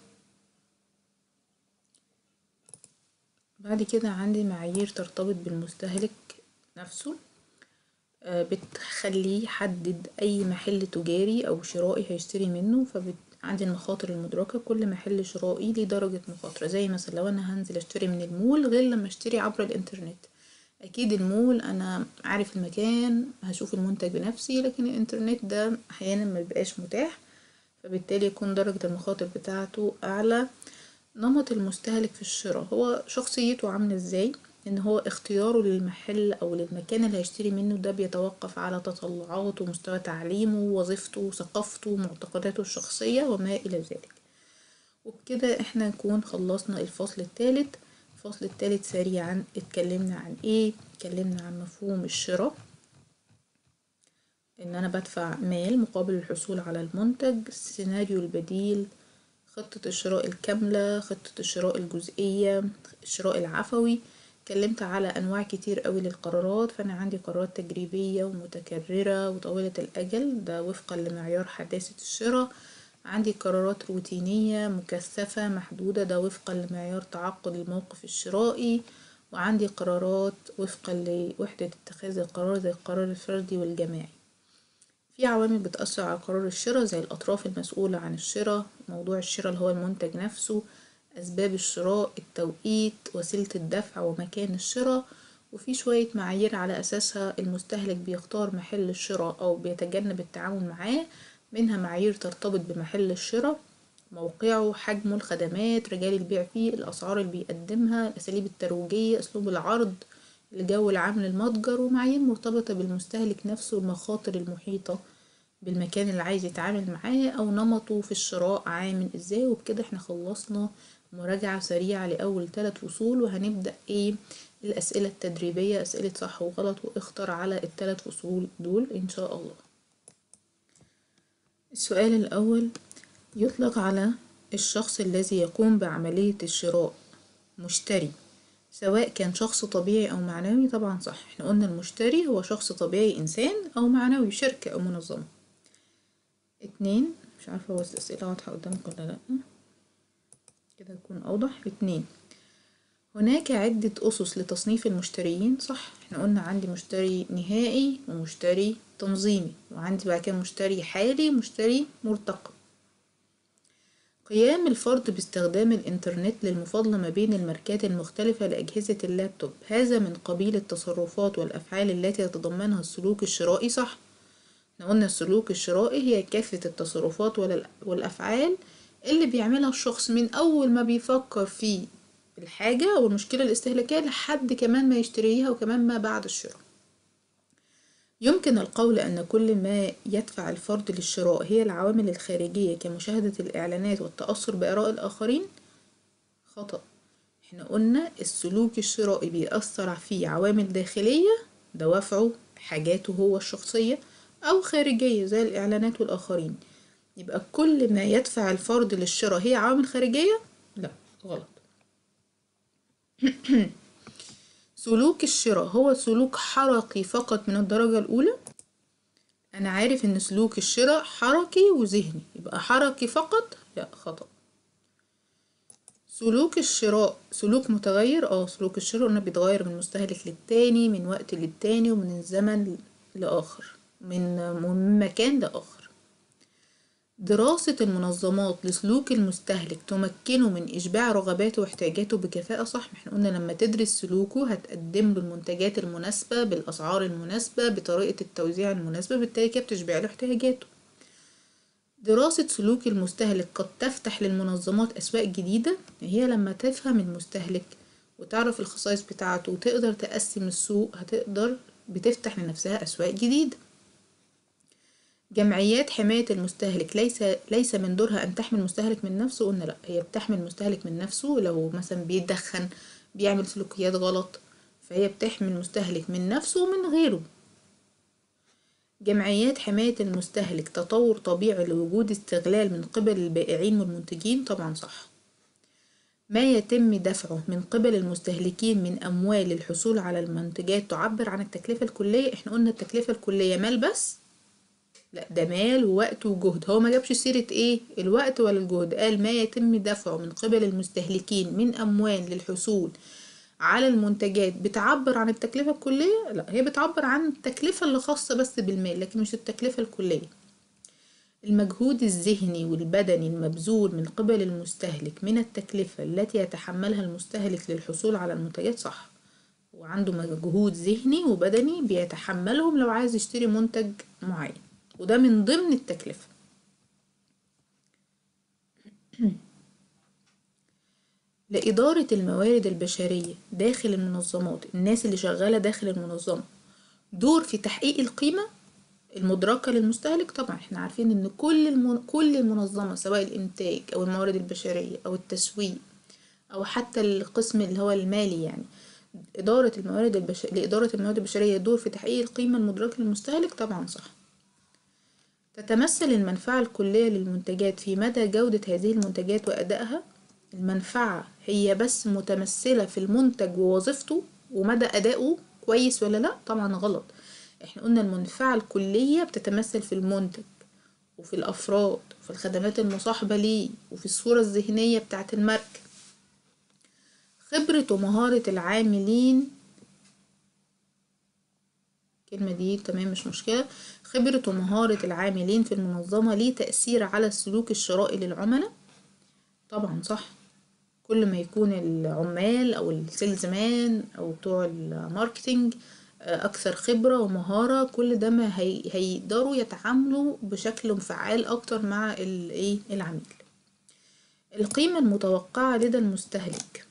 بعد كده عندي معايير ترتبط بالمستهلك نفسه آه، بتخليه يحدد أي محل تجاري أو شرائي هيشتري منه فبت... عندي المخاطر المدركة كل محل شرائي ليه درجة مخاطرة زي مثلا لو أنا هنزل أشتري من المول غير لما أشتري عبر الإنترنت أكيد المول أنا عارف المكان هشوف المنتج بنفسي لكن الإنترنت ده أحيانا مبيبقاش متاح فبالتالي يكون درجة المخاطر بتاعته أعلى نمط المستهلك في الشراء هو شخصيته عاملة ازاي ان هو اختياره للمحل او للمكان اللي هيشتري منه ده بيتوقف على تطلعاته مستوى تعليمه وظيفته ثقافته معتقداته الشخصية وما الى ذلك وبكده احنا نكون خلصنا الفصل الثالث الفصل الثالث سريعا اتكلمنا عن ايه اتكلمنا عن مفهوم الشراء ان انا بدفع مال مقابل الحصول على المنتج السيناريو البديل خطة الشراء الكاملة خطة الشراء الجزئية الشراء العفوي اتكلمت على انواع كتير قوي للقرارات فانا عندي قرارات تجريبية ومتكررة وطويلة الاجل ده وفقا لمعيار حداثة الشراء عندي قرارات روتينية مكثفة محدودة ده وفقا لمعيار تعقد الموقف الشرائي وعندي قرارات وفقا لوحدة اتخاذ القرار زي القرار الفردي والجماعي في عوامل بتأثر على قرار الشراء زي الأطراف المسؤولة عن الشراء موضوع الشراء اللي هو المنتج نفسه أسباب الشراء التوقيت وسيلة الدفع ومكان الشراء وفي شوية معايير على أساسها المستهلك بيختار محل الشراء أو بيتجنب التعامل معاه منها معايير ترتبط بمحل الشراء موقعه حجمه الخدمات رجال البيع فيه الأسعار اللي بيقدمها الأساليب الترويجية أسلوب العرض الجو العام للمتجر ومعايير مرتبطة بالمستهلك نفسه والمخاطر المحيطة بالمكان اللي عايز يتعامل معاه أو نمطه في الشراء عامل ازاي وبكده احنا خلصنا مراجعة سريعة لأول ثلاث فصول وهنبدأ ايه الأسئلة التدريبية أسئلة صح وغلط واختر على الثلاث فصول دول إن شاء الله السؤال الأول يطلق على الشخص الذي يقوم بعملية الشراء مشتري سواء كان شخص طبيعي أو معنوي طبعا صح احنا قلنا المشتري هو شخص طبيعي إنسان أو معنوي شركة أو منظمة اتنين مش عارفة هو الأسئلة واضحة قدامك ولا لأ كده يكون أوضح اتنين هناك عدة أسس لتصنيف المشتريين صح احنا قلنا عندي مشتري نهائي ومشتري تنظيمي وعندي بعد كده مشتري حالي ومشتري مرتقب قيام الفرد باستخدام الإنترنت للمفاضلة ما بين الماركات المختلفة لأجهزة اللابتوب هذا من قبيل التصرفات والأفعال التي يتضمنها السلوك الشرائي صح احنا قلنا السلوك الشرائي هي كافة التصرفات والأفعال اللي بيعملها الشخص من أول ما بيفكر في الحاجة أو المشكلة الاستهلاكية لحد كمان ما يشتريها وكمان ما بعد الشراء يمكن القول أن كل ما يدفع الفرد للشراء هي العوامل الخارجية كمشاهدة الإعلانات والتأثر بآراء الآخرين خطأ احنا قلنا السلوك الشرائي بيأثر فيه عوامل داخلية دوافعه حاجاته هو الشخصية أو خارجية زي الإعلانات والآخرين يبقى كل ما يدفع الفرد للشراء هي عوامل خارجية لا غلط سلوك الشراء هو سلوك حركي فقط من الدرجة الأولى أنا عارف إن سلوك الشراء حركي وذهني يبقى حركي فقط لا خطأ سلوك الشراء سلوك متغير اه سلوك الشراء قلنا بيتغير من مستهلك للتاني من وقت للتاني ومن الزمن لآخر من من مكان لآخر دراسة المنظمات لسلوك المستهلك تمكنه من إشباع رغباته واحتياجاته بكفاءة صح احنا قلنا لما تدرس سلوكه هتقدم له المنتجات المناسبة بالأسعار المناسبة بطريقة التوزيع المناسبة بالتالي كده بتشبع له احتياجاته دراسة سلوك المستهلك قد تفتح للمنظمات أسواق جديدة هي لما تفهم المستهلك وتعرف الخصائص بتاعته وتقدر تقسم السوق هتقدر بتفتح لنفسها أسواق جديدة جمعيات حماية المستهلك ليس ليس من دورها أن تحمي المستهلك من نفسه قلنا لأ هي بتحمي المستهلك من نفسه لو مثلا بيدخن بيعمل سلوكيات غلط فهي بتحمي المستهلك من نفسه ومن غيره جمعيات حماية المستهلك تطور طبيعي لوجود استغلال من قبل البائعين والمنتجين طبعا صح ما يتم دفعه من قبل المستهلكين من أموال للحصول على المنتجات تعبر عن التكلفة الكلية احنا قلنا التكلفة الكلية مال بس لا ده مال ووقت وجهد هو ما جابش سيرة ايه الوقت ولا الجهد قال ما يتم دفعه من قبل المستهلكين من أموال للحصول على المنتجات بتعبر عن التكلفة الكلية لا هي بتعبر عن التكلفة اللي خاصة بس بالمال لكن مش التكلفة الكلية المجهود الذهني والبدني المبذول من قبل المستهلك من التكلفة التي يتحملها المستهلك للحصول على المنتجات صح وعنده مجهود ذهني وبدني بيتحملهم لو عايز يشتري منتج معين وده من ضمن التكلفة لإدارة الموارد البشرية داخل المنظمات الناس اللي شغالة داخل المنظمة دور في تحقيق القيمة المدركة للمستهلك طبعا احنا عارفين ان كل المن... كل المنظمة سواء الانتاج او الموارد البشرية او التسويق او حتى القسم اللي هو المالي يعني إدارة الموارد البش... لإدارة الموارد البشرية دور في تحقيق القيمة المدركة للمستهلك طبعا صح تتمثل المنفعة الكلية للمنتجات في مدى جودة هذه المنتجات وأدائها المنفعة هي بس متمثلة في المنتج ووظيفته ومدى أدائه كويس ولا لأ طبعا غلط احنا قلنا المنفعة الكلية بتتمثل في المنتج وفي الأفراد وفي الخدمات المصاحبة ليه وفي الصورة الذهنية بتاعة الماركة خبرة ومهارة العاملين الكلمة دي تمام مش مشكلة خبرة ومهارة العاملين في المنظمة ليه تأثير على السلوك الشرائي للعملاء طبعا صح كل ما يكون العمال او السيلز مان او بتوع الماركتينج اكثر خبرة ومهارة كل ده ما هي هيقدروا يتعاملوا بشكل فعال اكتر مع الايه العميل القيمة المتوقعة لدى المستهلك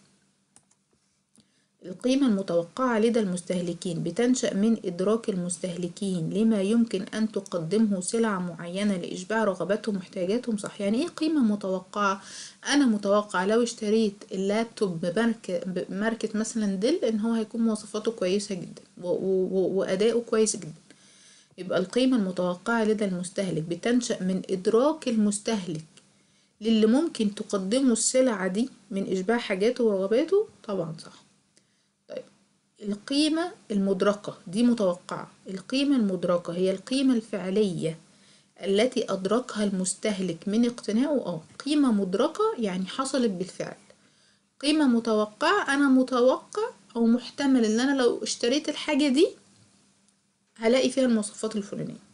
القيمة المتوقعة لدى المستهلكين بتنشأ من إدراك المستهلكين لما يمكن أن تقدمه سلعة معينة لإشباع رغباتهم واحتياجاتهم صح يعني إيه قيمة متوقعة؟ أنا متوقع لو اشتريت اللابتوب بماركة, بماركة مثلا ديل إن هو هيكون مواصفاته كويسة جدا وأداؤه كويس جدا يبقى القيمة المتوقعة لدى المستهلك بتنشأ من إدراك المستهلك للي ممكن تقدمه السلعة دي من إشباع حاجاته ورغباته طبعا صح طيب القيمة المدركة دي متوقعة القيمة المدركة هي القيمة الفعلية التي أدركها المستهلك من اقتنائه اه قيمة مدركة يعني حصلت بالفعل قيمة متوقعة أنا متوقع أو محتمل إن أنا لو اشتريت الحاجة دي هلاقي فيها المواصفات الفلانية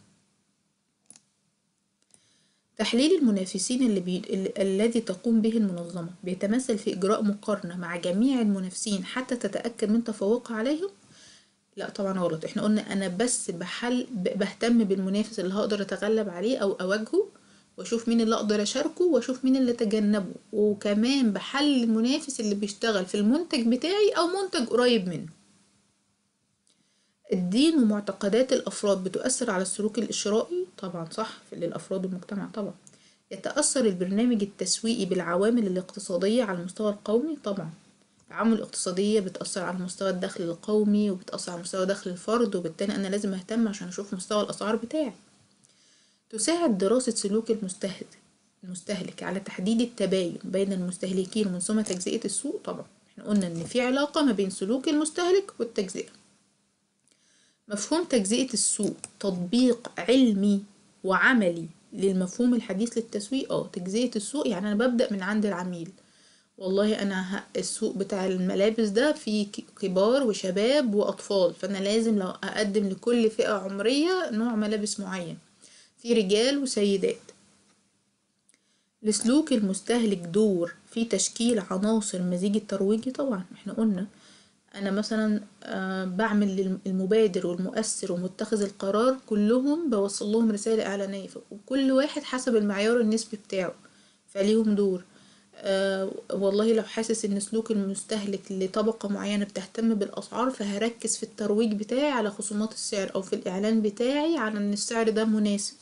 تحليل المنافسين اللي بي... ال- الذي تقوم به المنظمة بيتمثل في إجراء مقارنة مع جميع المنافسين حتى تتأكد من تفوقها عليهم لا طبعا غلط احنا قلنا انا بس بحل ب- بهتم بالمنافس اللي هقدر اتغلب عليه او اواجهه واشوف مين اللي اقدر اشاركه واشوف مين اللي اتجنبه وكمان بحل المنافس اللي بيشتغل في المنتج بتاعي او منتج قريب منه الدين ومعتقدات الأفراد بتؤثر على السلوك الإشرائي طبعا صح في للأفراد والمجتمع طبعا يتأثر البرنامج التسويقي بالعوامل الاقتصادية على المستوى القومي طبعا العوامل الاقتصادية بتأثر على مستوى الدخل القومي وبتأثر على مستوى دخل الفرد وبالتالي أنا لازم أهتم عشان أشوف مستوى الأسعار بتاعي تساعد دراسة سلوك المستهلك المستهلك على تحديد التباين بين المستهلكين ومن ثم تجزئة السوق طبعا احنا قلنا ان في علاقة ما بين سلوك المستهلك والتجزئة مفهوم تجزئة السوق تطبيق علمي وعملي للمفهوم الحديث للتسويق اه تجزئة السوق يعني انا ببدأ من عند العميل والله انا ه- السوق بتاع الملابس ده فيه ك- كبار وشباب واطفال فانا لازم لو اقدم لكل فئة عمرية نوع ملابس معين في رجال وسيدات لسلوك المستهلك دور في تشكيل عناصر المزيج الترويجي طبعا احنا قلنا انا مثلا آه، بعمل للمبادر والمؤثر ومتخذ القرار كلهم بوصل لهم رسالة اعلانية وكل واحد حسب المعيار النسبي بتاعه فليهم دور آه والله لو حاسس ان سلوك المستهلك لطبقة معينة بتهتم بالاسعار فهركز في الترويج بتاعي على خصومات السعر او في الاعلان بتاعي على ان السعر ده مناسب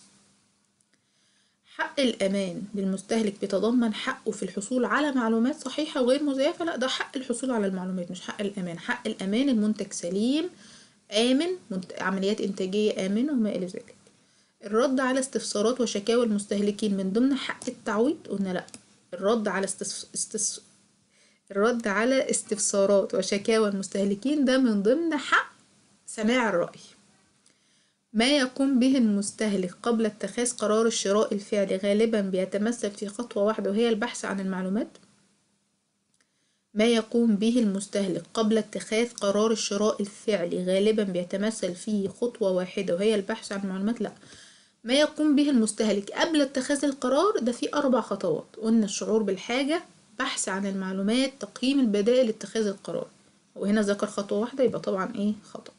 حق الأمان للمستهلك بيتضمن حقه في الحصول على معلومات صحيحة وغير مزيفة لا ده حق الحصول على المعلومات مش حق الأمان حق الأمان المنتج سليم آمن منت... عمليات إنتاجية آمنة وما إلى ذلك الرد على استفسارات وشكاوى المستهلكين من ضمن حق التعويض قلنا لا الرد على استف... استف... الرد على استفسارات وشكاوى المستهلكين ده من ضمن حق سماع الرأي ما يقوم به المستهلك قبل اتخاذ قرار الشراء الفعلي غالبا بيتمثل في خطوة واحدة وهي البحث عن المعلومات ما يقوم به المستهلك قبل اتخاذ قرار الشراء الفعلي غالبا بيتمثل في خطوة واحدة وهي البحث عن المعلومات لا ما يقوم به المستهلك قبل اتخاذ القرار ده فيه أربع خطوات قلنا الشعور بالحاجة بحث عن المعلومات تقييم البدائل اتخاذ القرار وهنا ذكر خطوة واحدة يبقى طبعا ايه خطأ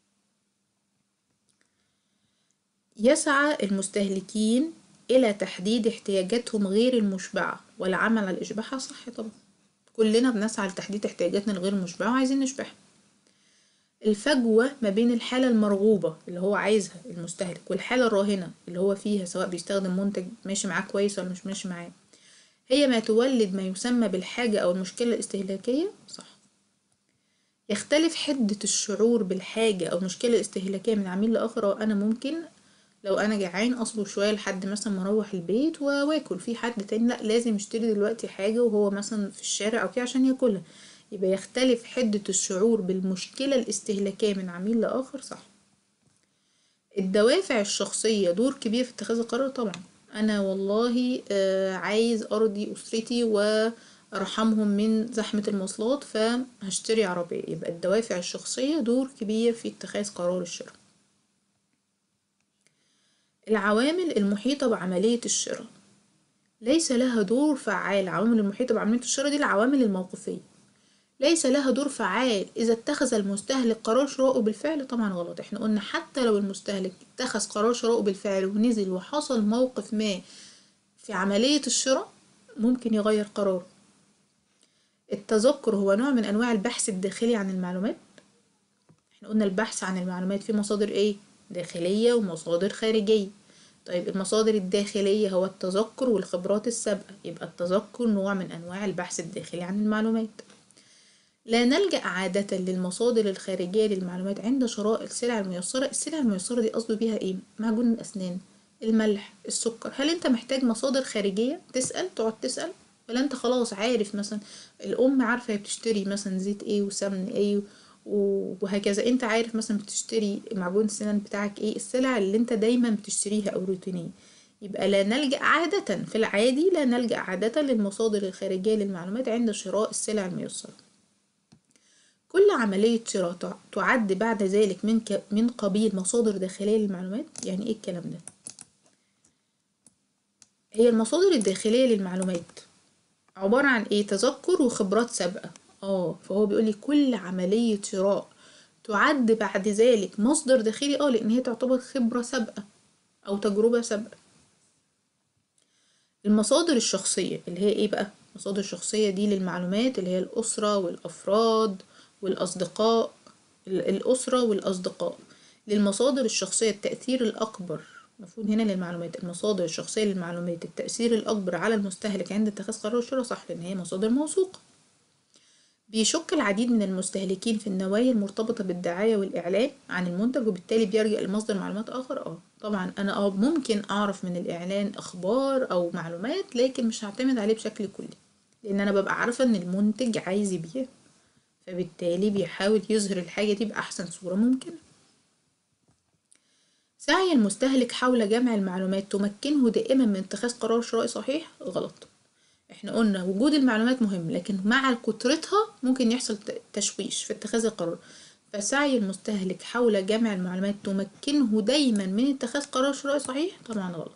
يسعى المستهلكين إلى تحديد احتياجاتهم غير المشبعة والعمل على إشباعها صح طبعا كلنا بنسعى لتحديد احتياجاتنا الغير المشبعة وعايزين نشبعها الفجوة ما بين الحالة المرغوبة اللي هو عايزها المستهلك والحالة الراهنة اللي هو فيها سواء بيستخدم منتج ماشي معاه كويس ولا مش ماشي معاه هي ما تولد ما يسمى بالحاجة أو المشكلة الاستهلاكية صح يختلف حدة الشعور بالحاجة أو المشكلة الاستهلاكية من عميل لآخر وأنا ممكن لو انا جعان اصبر شويه لحد مثلا ما اروح البيت واكل في حد تاني لا لازم يشتري دلوقتي حاجه وهو مثلا في الشارع او كده عشان ياكلها يبقى يختلف حده الشعور بالمشكله الاستهلاكيه من عميل لاخر صح الدوافع الشخصيه دور كبير في اتخاذ القرار طبعا انا والله آه عايز ارضي اسرتي وارحمهم من زحمه المواصلات فهشتري عربيه يبقى الدوافع الشخصيه دور كبير في اتخاذ قرار الشراء العوامل المحيطة بعملية الشراء ليس لها دور فعال العوامل المحيطة بعملية الشراء دي العوامل الموقفية ليس لها دور فعال إذا اتخذ المستهلك قرار شرائه بالفعل طبعا غلط احنا قلنا حتى لو المستهلك اتخذ قرار شرائه بالفعل ونزل وحصل موقف ما في عملية الشراء ممكن يغير قراره التذكر هو نوع من أنواع البحث الداخلي عن المعلومات احنا قلنا البحث عن المعلومات في مصادر ايه داخلية ومصادر خارجية طيب المصادر الداخلية هو التذكر والخبرات السابقة يبقى التذكر نوع من أنواع البحث الداخلي عن المعلومات لا نلجأ عادة للمصادر الخارجية للمعلومات عند شراء السلع الميسرة السلع الميسرة دي قصده بيها ايه معجون الأسنان الملح السكر هل انت محتاج مصادر خارجية تسأل تقعد تسأل ولا انت خلاص عارف مثلا الأم عارفة هي بتشتري مثلا زيت ايه وسمن ايه وهكذا انت عارف مثلا بتشتري معجون السنان بتاعك ايه السلع اللي انت دايما بتشتريها او روتينية يبقى لا نلجأ عادة في العادي لا نلجأ عادة للمصادر الخارجية للمعلومات عند شراء السلع الميسرة كل عملية شراء تعد بعد ذلك من ك... من قبيل مصادر داخلية للمعلومات يعني ايه الكلام ده هي المصادر الداخلية للمعلومات عبارة عن ايه تذكر وخبرات سابقة اه فهو بيقولي كل عملية شراء تعد بعد ذلك مصدر داخلي اه لان هي تعتبر خبرة سابقة او تجربة سابقة المصادر الشخصية اللي هي ايه بقى المصادر الشخصية دي للمعلومات اللي هي الأسرة والأفراد والأصدقاء الأسرة والأصدقاء للمصادر الشخصية التأثير الأكبر مفهوم هنا للمعلومات المصادر الشخصية للمعلومات التأثير الأكبر على المستهلك عند اتخاذ قرار الشراء صح لأن هي مصادر موثوقة بيشك العديد من المستهلكين في النوايا المرتبطة بالدعاية والإعلان عن المنتج وبالتالي بيلجأ لمصدر معلومات آخر اه طبعا أنا اه ممكن أعرف من الإعلان أخبار أو معلومات لكن مش هعتمد عليه بشكل كلي لأن أنا ببقى عارفة إن المنتج عايز يبيع فبالتالي بيحاول يظهر الحاجة دي بأحسن صورة ممكنة سعي المستهلك حول جمع المعلومات تمكنه دائما من اتخاذ قرار شرائي صحيح غلط احنا قلنا وجود المعلومات مهم لكن مع كترتها ممكن يحصل تشويش في اتخاذ القرار فسعي المستهلك حول جمع المعلومات تمكنه دايما من اتخاذ قرار شرائي صحيح طبعا غلط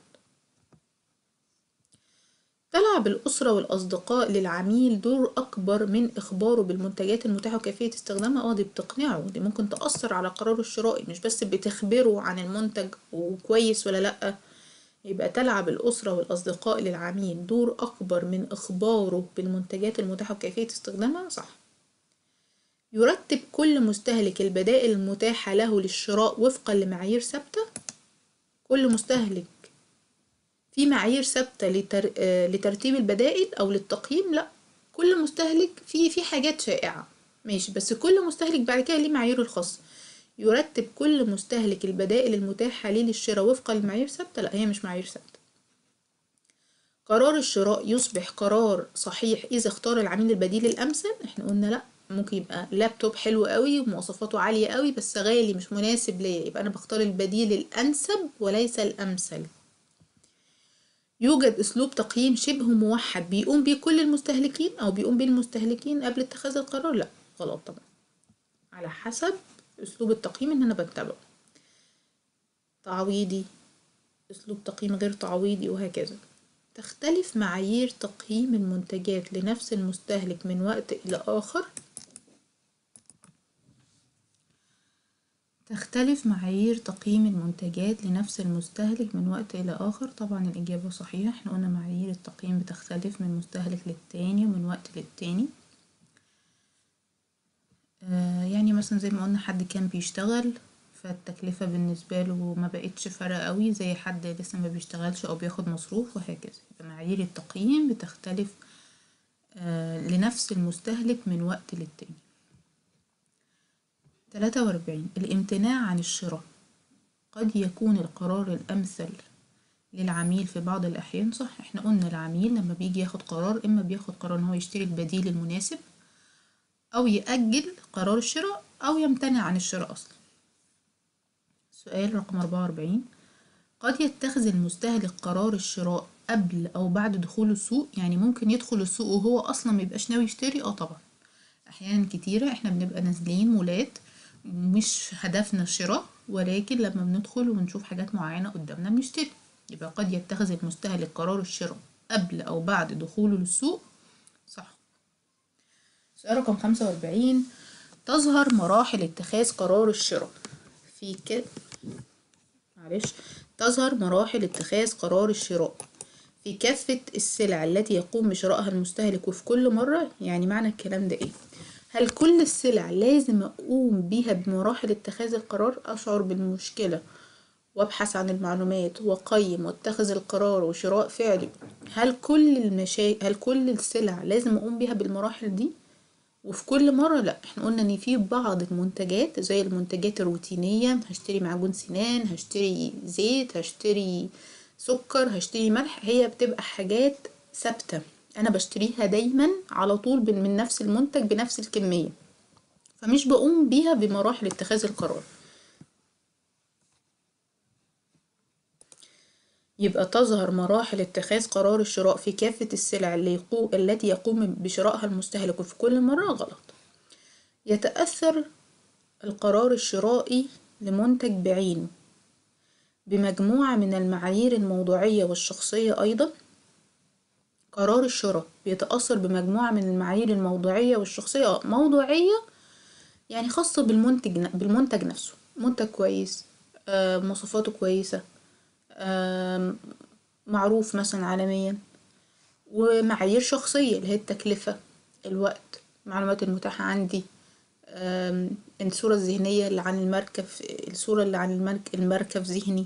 تلعب الأسرة والأصدقاء للعميل دور أكبر من إخباره بالمنتجات المتاحة وكيفية استخدامها اه دي بتقنعه دي ممكن تأثر على قراره الشرائي مش بس بتخبره عن المنتج وكويس ولا لأ يبقى تلعب الأسرة والأصدقاء للعميل دور أكبر من إخباره بالمنتجات المتاحة وكيفية استخدامها صح يرتب كل مستهلك البدائل المتاحة له للشراء وفقا لمعايير ثابتة كل مستهلك في معايير ثابتة لتر... لترتيب البدائل أو للتقييم لأ كل مستهلك في في حاجات شائعة ماشي بس كل مستهلك بعد كده ليه معاييره الخاصة يرتب كل مستهلك البدائل المتاحة ليه للشراء وفقا لمعايير ثابتة لا هي مش معايير ثابتة قرار الشراء يصبح قرار صحيح إذا اختار العميل البديل الأمثل احنا قلنا لا ممكن يبقى لابتوب حلو قوي ومواصفاته عالية قوي بس غالي مش مناسب ليا يبقى أنا بختار البديل الأنسب وليس الأمثل يوجد أسلوب تقييم شبه موحد بيقوم بيه كل المستهلكين أو بيقوم بيه المستهلكين قبل اتخاذ القرار لا غلط طبعا على حسب أسلوب التقييم اللي أنا بتبعه تعويضي أسلوب تقييم غير تعويضي وهكذا تختلف معايير تقييم المنتجات لنفس المستهلك من وقت إلى آخر تختلف معايير تقييم المنتجات لنفس المستهلك من وقت إلى آخر طبعا الإجابة صحيحة احنا قلنا معايير التقييم بتختلف من مستهلك للتاني ومن وقت للتاني آه يعني مثلا زي ما قلنا حد كان بيشتغل فالتكلفة بالنسبة له ما بقتش فارقة قوي زي حد لسه ما بيشتغلش أو بياخد مصروف وهكذا معايير التقييم بتختلف آه لنفس المستهلك من وقت للتاني تلاتة وأربعين الامتناع عن الشراء قد يكون القرار الأمثل للعميل في بعض الأحيان صح احنا قلنا العميل لما بيجي ياخد قرار إما بياخد قرار إن هو يشتري البديل المناسب أو يأجل قرار الشراء أو يمتنع عن الشراء أصلا سؤال رقم أربعة وأربعين قد يتخذ المستهلك قرار الشراء قبل أو بعد دخول السوق يعني ممكن يدخل السوق وهو أصلا ميبقاش ناوي يشتري اه طبعا أحيانا كتيرة احنا بنبقى نازلين مولات مش هدفنا الشراء ولكن لما بندخل ونشوف حاجات معينة قدامنا بنشتري يبقى قد يتخذ المستهلك قرار الشراء قبل أو بعد دخوله للسوق صح سؤال رقم خمسة وأربعين تظهر مراحل اتخاذ قرار الشراء في ك معلش تظهر مراحل اتخاذ قرار الشراء في كافة السلع التي يقوم بشرائها المستهلك وفي كل مرة يعني معنى الكلام ده ايه هل كل السلع لازم أقوم بيها بمراحل اتخاذ القرار أشعر بالمشكلة وأبحث عن المعلومات وأقيم وأتخذ القرار وشراء فعلي هل كل المشا... هل كل السلع لازم أقوم بيها بالمراحل دي وفي كل مرة لأ احنا قلنا ان في بعض المنتجات زي المنتجات الروتينية هشتري معجون سنان هشتري زيت هشتري سكر هشتري ملح هي بتبقى حاجات ثابتة انا بشتريها دايما على طول بن- من نفس المنتج بنفس الكمية فمش بقوم بيها بمراحل اتخاذ القرار يبقى تظهر مراحل اتخاذ قرار الشراء في كافة السلع اللي يقو... التي يقوم بشرائها المستهلك في كل مرة غلط يتأثر القرار الشرائي لمنتج بعينه بمجموعة من المعايير الموضوعية والشخصية أيضا قرار الشراء بيتأثر بمجموعة من المعايير الموضوعية والشخصية آه، موضوعية يعني خاصة بالمنتج ن- بالمنتج نفسه منتج كويس آه، مواصفاته كويسة آم، معروف مثلا عالميا ومعايير شخصية اللي هي التكلفة الوقت المعلومات المتاحة عندي آم، الصورة الذهنية اللي عن المركب الصورة اللي عن المرك- المركب ذهني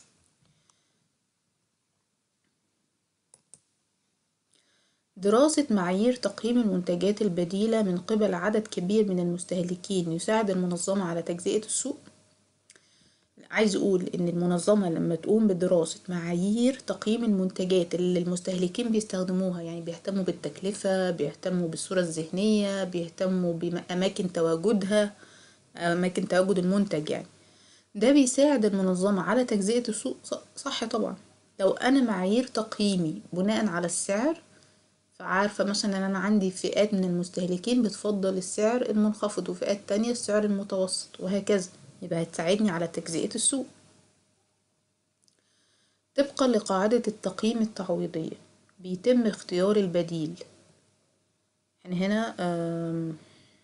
دراسة معايير تقييم المنتجات البديلة من قبل عدد كبير من المستهلكين يساعد المنظمة على تجزئة السوق عايز اقول ان المنظمة لما تقوم بدراسة معايير تقييم المنتجات اللي المستهلكين بيستخدموها يعني بيهتموا بالتكلفة بيهتموا بالصورة الذهنية بيهتموا بأماكن تواجدها أماكن تواجد المنتج يعني ده بيساعد المنظمة على تجزئة السوق ص- صح طبعا لو أنا معايير تقييمي بناء على السعر فعارفة مثلا إن أنا عندي فئات من المستهلكين بتفضل السعر المنخفض وفئات تانية السعر المتوسط وهكذا يبقى هتساعدني على تجزئة السوق طبقا لقاعدة التقييم التعويضية بيتم اختيار البديل يعني هنا آم،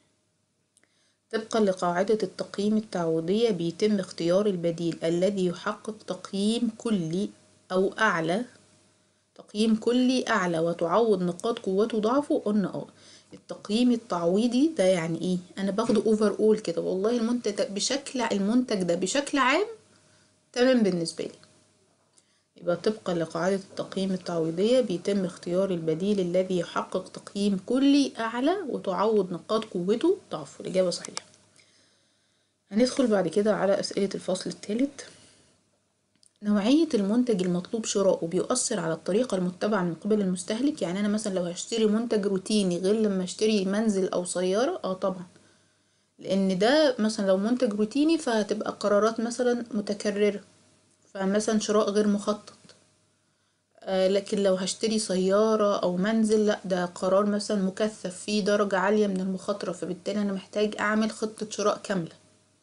طبقا لقاعدة التقييم التعويضية بيتم اختيار البديل الذي يحقق تقييم كلي أو أعلى تقييم كلي أعلى وتعوض نقاط قوته وضعفه قلنا اه التقييم التعويضي ده يعني ايه انا باخده اوفر اول كده والله المنتج ده بشكل المنتج ده بشكل عام تمام بالنسبة لي يبقى طبقا لقاعدة التقييم التعويضية بيتم اختيار البديل الذي يحقق تقييم كلي أعلى وتعوض نقاط قوته ضعفه الإجابة صحيحة هندخل بعد كده على أسئلة الفصل الثالث نوعية المنتج المطلوب شراؤه بيؤثر على الطريقة المتبعة من قبل المستهلك يعني أنا مثلا لو هشتري منتج روتيني غير لما اشتري منزل أو سيارة اه طبعا لأن ده مثلا لو منتج روتيني فهتبقى قرارات مثلا متكررة فمثلا شراء غير مخطط آه، لكن لو هشتري سيارة أو منزل لأ ده قرار مثلا مكثف فيه درجة عالية من المخاطرة فبالتالي أنا محتاج أعمل خطة شراء كاملة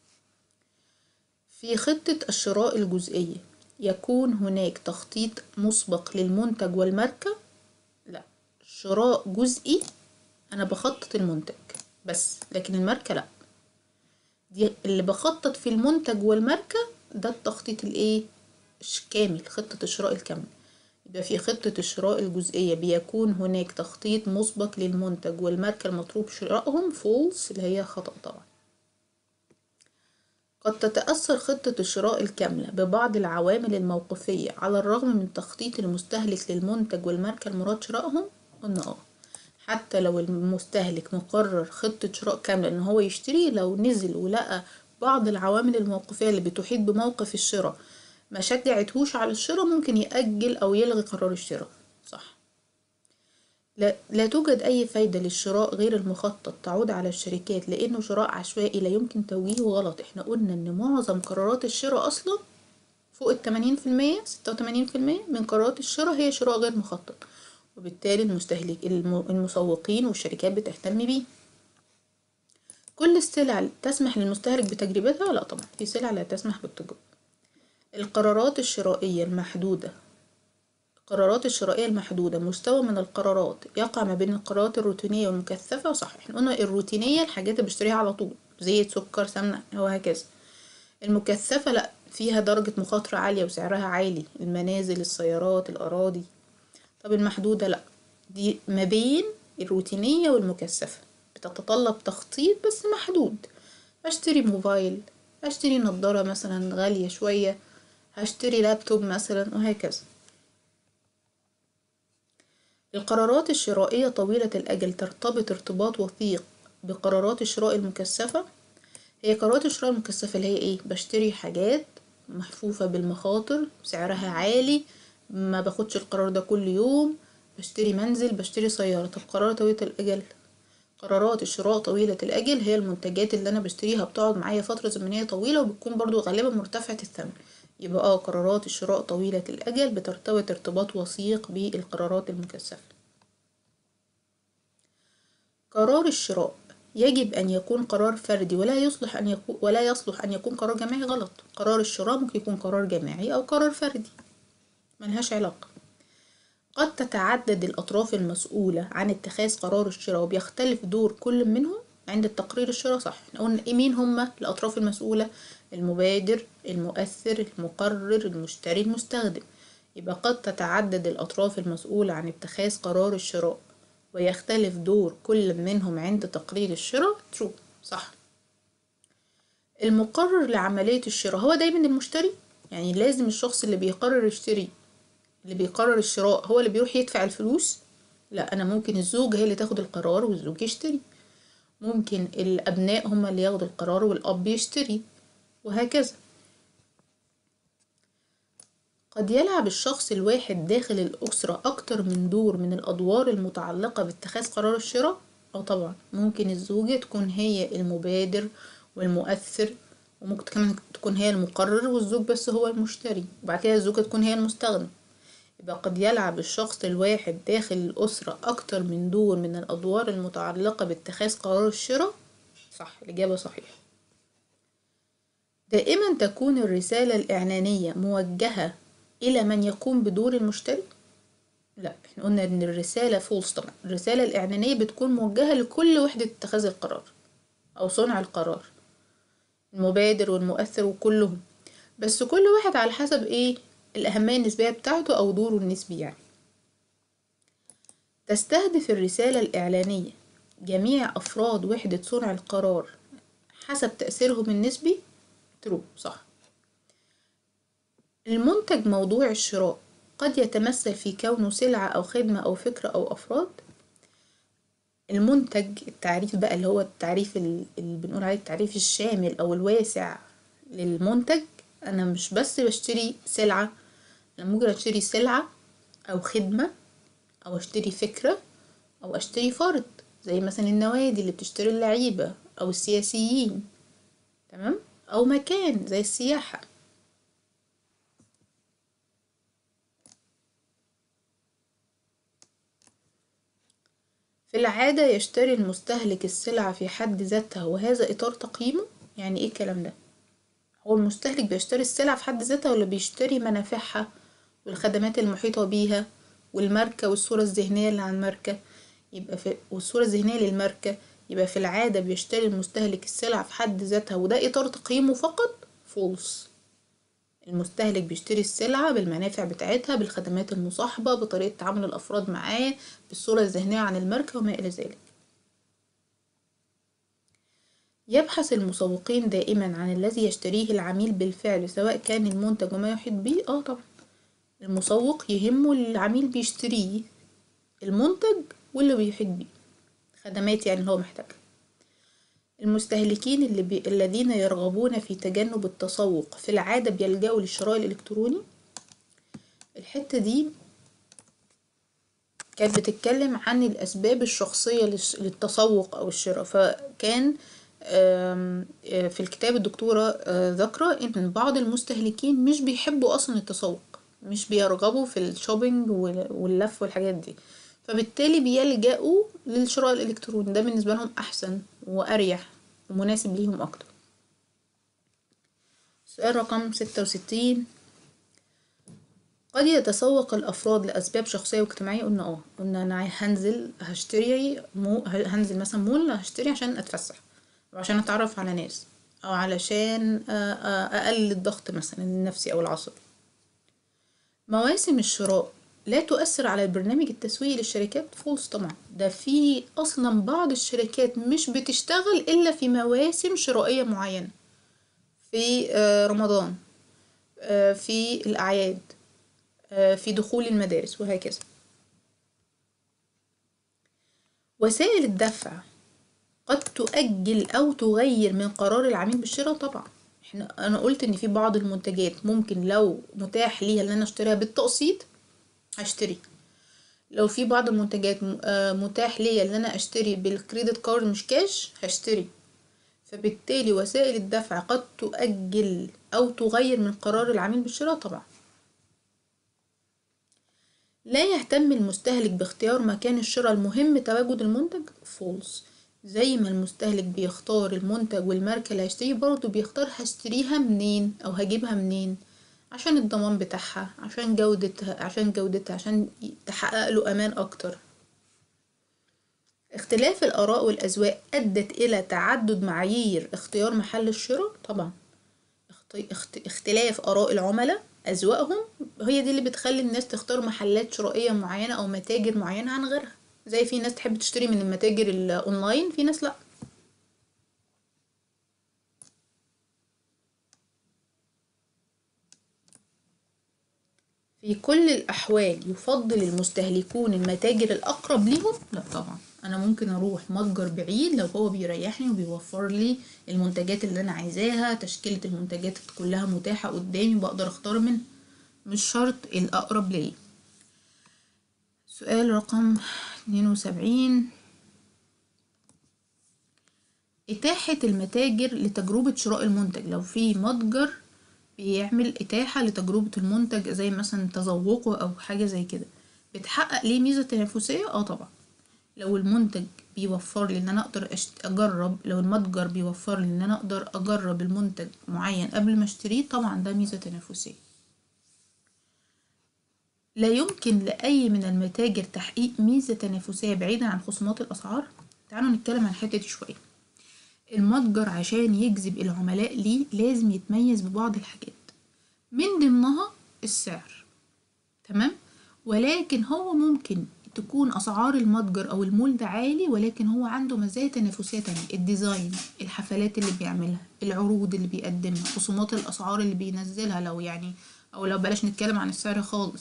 في خطة الشراء الجزئية يكون هناك تخطيط مسبق للمنتج والماركة لا شراء جزئي أنا بخطط المنتج بس لكن الماركة لا دي اللي بخطط في المنتج والماركة ده التخطيط الايه ش- كامل خطة الشراء الكاملة يبقى في خطة الشراء الجزئية بيكون هناك تخطيط مسبق للمنتج والماركة المطلوب شرائهم فولس اللي هي خطأ طبعا قد تتأثر خطة الشراء الكاملة ببعض العوامل الموقفية على الرغم من تخطيط المستهلك للمنتج والماركة المراد شرائهم قلنا اه حتى لو المستهلك مقرر خطة شراء كاملة ان هو يشتري لو نزل ولقى بعض العوامل الموقفية اللي بتحيط بموقف الشراء ما شجعتهوش على الشراء ممكن يأجل أو يلغي قرار الشراء صح لا, لا توجد أي فايدة للشراء غير المخطط تعود على الشركات لأنه شراء عشوائي لا يمكن توجيهه غلط احنا قلنا إن معظم قرارات الشراء أصلا فوق التمانين في المية ستة وتمانين في المية من قرارات الشراء هي شراء غير مخطط وبالتالي المستهلك الم- المسوقين والشركات بتهتم بيه كل السلع تسمح للمستهلك بتجربتها لا طبعا في سلع لا تسمح بالتجربة القرارات الشرائية المحدودة القرارات الشرائية المحدودة مستوى من القرارات يقع ما بين القرارات الروتينية والمكثفة صح احنا قلنا الروتينية الحاجات اللي بشتريها على طول زيت سكر سمنة وهكذا المكثفة لأ فيها درجة مخاطرة عالية وسعرها عالي المنازل السيارات الأراضي طب المحدودة لأ دي ما بين الروتينية والمكثفة بتتطلب تخطيط بس محدود أشتري موبايل أشتري نضارة مثلا غالية شوية هشتري لابتوب مثلا وهكذا القرارات الشرائية طويلة الأجل ترتبط ارتباط وثيق بقرارات الشراء المكثفة هي قرارات الشراء المكثفة اللي هي ايه بشتري حاجات محفوفة بالمخاطر سعرها عالي ما باخدش القرار ده كل يوم بشتري منزل بشتري سيارة طب قرار طويلة الأجل قرارات الشراء طويلة الأجل هي المنتجات اللي أنا بشتريها بتقعد معايا فترة زمنية طويلة وبتكون برضو غالبا مرتفعة الثمن يبقى اه قرارات الشراء طويلة الأجل بترتبط ارتباط وثيق بالقرارات المكثفة قرار الشراء يجب أن يكون قرار فردي ولا يصلح أن يكون ولا يصلح أن يكون قرار جماعي غلط قرار الشراء ممكن يكون قرار جماعي أو قرار فردي ملهاش علاقة قد تتعدد الأطراف المسؤولة عن اتخاذ قرار الشراء وبيختلف دور كل منهم عند التقرير الشراء صح احنا قلنا إيه مين هما الأطراف المسؤولة المبادر المؤثر المقرر المشتري المستخدم يبقى قد تتعدد الأطراف المسؤولة عن اتخاذ قرار الشراء ويختلف دور كل منهم عند تقرير الشراء true صح المقرر لعملية الشراء هو دايما المشتري يعني لازم الشخص اللي بيقرر يشتري اللي بيقرر الشراء هو اللي بيروح يدفع الفلوس لا انا ممكن الزوج هي اللي تاخد القرار والزوج يشتري ممكن الابناء هما اللي ياخدوا القرار والاب يشتري وهكذا قد يلعب الشخص الواحد داخل الأسرة أكتر من دور من الأدوار المتعلقة باتخاذ قرار الشراء أو طبعا ممكن الزوجة تكون هي المبادر والمؤثر وممكن كمان تكون هي المقرر والزوج بس هو المشتري وبعد كده الزوجة تكون هي المستخدم يبقى قد يلعب الشخص الواحد داخل الأسرة أكتر من دور من الأدوار المتعلقة باتخاذ قرار الشراء صح الإجابة صحيحة دائما تكون الرسالة الإعلانية موجهة إلى من يقوم بدور المشتري لا احنا قلنا ان الرسالة فولس طبعا الرسالة الإعلانية بتكون موجهة لكل وحدة اتخاذ القرار أو صنع القرار المبادر والمؤثر وكلهم بس كل واحد على حسب ايه الأهمية النسبية بتاعته أو دوره النسبي يعني تستهدف الرسالة الإعلانية جميع أفراد وحدة صنع القرار حسب تأثيرهم النسبي ترو صح المنتج موضوع الشراء قد يتمثل في كونه سلعة أو خدمة أو فكرة أو أفراد المنتج التعريف بقى اللي هو التعريف اللي بنقول عليه التعريف الشامل أو الواسع للمنتج أنا مش بس بشتري سلعة أنا ممكن أشتري سلعة أو خدمة أو أشتري فكرة أو أشتري فرد زي مثلا النوادي اللي بتشتري اللعيبة أو السياسيين تمام أو مكان زي السياحة في العادة يشتري المستهلك السلعة في حد ذاتها وهذا إطار تقييمه يعني إيه الكلام ده؟ هو المستهلك بيشتري السلعة في حد ذاتها ولا بيشتري منافعها والخدمات المحيطة بيها والماركة والصورة الذهنية اللي عن الماركة يبقى في والصورة الذهنية للماركة يبقى في العادة بيشتري المستهلك السلعة في حد ذاتها وده إطار تقييمه فقط فولس المستهلك بيشتري السلعة بالمنافع بتاعتها بالخدمات المصاحبة بطريقة تعامل الأفراد معاه بالصورة الذهنية عن الماركة وما إلى ذلك يبحث المسوقين دائما عن الذي يشتريه العميل بالفعل سواء كان المنتج وما يحيط به اه طبعا المسوق يهمه العميل بيشتريه المنتج واللي بيحيط بيه خدمات يعني اللي هو محتاجها المستهلكين اللي بي... الذين يرغبون في تجنب التسوق في العادة بيلجأوا للشراء الإلكتروني الحتة دي كانت بتتكلم عن الأسباب الشخصية للتسوق أو الشراء فكان في الكتاب الدكتورة ذاكرة إن بعض المستهلكين مش بيحبوا أصلا التسوق مش بيرغبوا في الشوبينج واللف والحاجات دي فبالتالي بيلجأوا للشراء الإلكتروني ده بالنسبة لهم أحسن وأريح ومناسب ليهم أكتر سؤال رقم ستة وستين قد يتسوق الأفراد لأسباب شخصية واجتماعية قلنا اه قلنا أنا هنزل هشتري مو هنزل مثلا مول هشتري عشان أتفسح وعشان أتعرف على ناس أو علشان أقلل الضغط مثلا النفسي أو العصبي مواسم الشراء لا تؤثر على البرنامج التسويقي للشركات فولس طبعا ده في أصلا بعض الشركات مش بتشتغل إلا في مواسم شرائية معينة في رمضان في الأعياد في دخول المدارس وهكذا وسائل الدفع قد تؤجل أو تغير من قرار العميل بالشراء طبعا احنا انا قلت ان في بعض المنتجات ممكن لو متاح ليها ان انا اشتريها بالتقسيط هشتري لو في بعض المنتجات متاح ليا ان انا اشتري بالكريدت كارد مش كاش هشتري فبالتالي وسائل الدفع قد تؤجل او تغير من قرار العميل بالشراء طبعا لا يهتم المستهلك باختيار مكان الشراء المهم تواجد المنتج فولس زي ما المستهلك بيختار المنتج والماركة اللي هيشتريه برضه بيختار هشتريها منين او هجيبها منين عشان الضمان بتاعها عشان جودتها عشان جودتها عشان تحقق له امان اكتر اختلاف الاراء والاذواق ادت الى تعدد معايير اختيار محل الشراء طبعا اختلاف اراء العملاء اذواقهم هي دي اللي بتخلي الناس تختار محلات شرائية معينة او متاجر معينة عن غيرها زي في ناس تحب تشتري من المتاجر الاونلاين في ناس لا في كل الأحوال يفضل المستهلكون المتاجر الأقرب ليهم؟ لا طبعا أنا ممكن أروح متجر بعيد لو هو بيريحني وبيوفر لي المنتجات اللي أنا عايزاها تشكيلة المنتجات كلها متاحة قدامي بقدر أختار منها مش شرط الأقرب ليا سؤال رقم اتنين وسبعين إتاحة المتاجر لتجربة شراء المنتج لو في متجر بيعمل إتاحة لتجربة المنتج زي مثلا تذوقه أو حاجة زي كده بتحقق ليه ميزة تنافسية اه طبعا لو المنتج بيوفر لي ان انا اقدر أشت... اجرب لو المتجر بيوفر لي ان انا اقدر اجرب المنتج معين قبل ما اشتريه طبعا ده ميزة تنافسية لا يمكن لأي من المتاجر تحقيق ميزة تنافسية بعيدا عن خصومات الأسعار تعالوا نتكلم عن الحتة دي شوية المتجر عشان يجذب العملاء ليه لازم يتميز ببعض الحاجات من ضمنها السعر تمام ولكن هو ممكن تكون أسعار المتجر أو المول ده عالي ولكن هو عنده مزايا تنافسية تانية الديزاين الحفلات اللي بيعملها العروض اللي بيقدمها خصومات الأسعار اللي بينزلها لو يعني أو لو بلاش نتكلم عن السعر خالص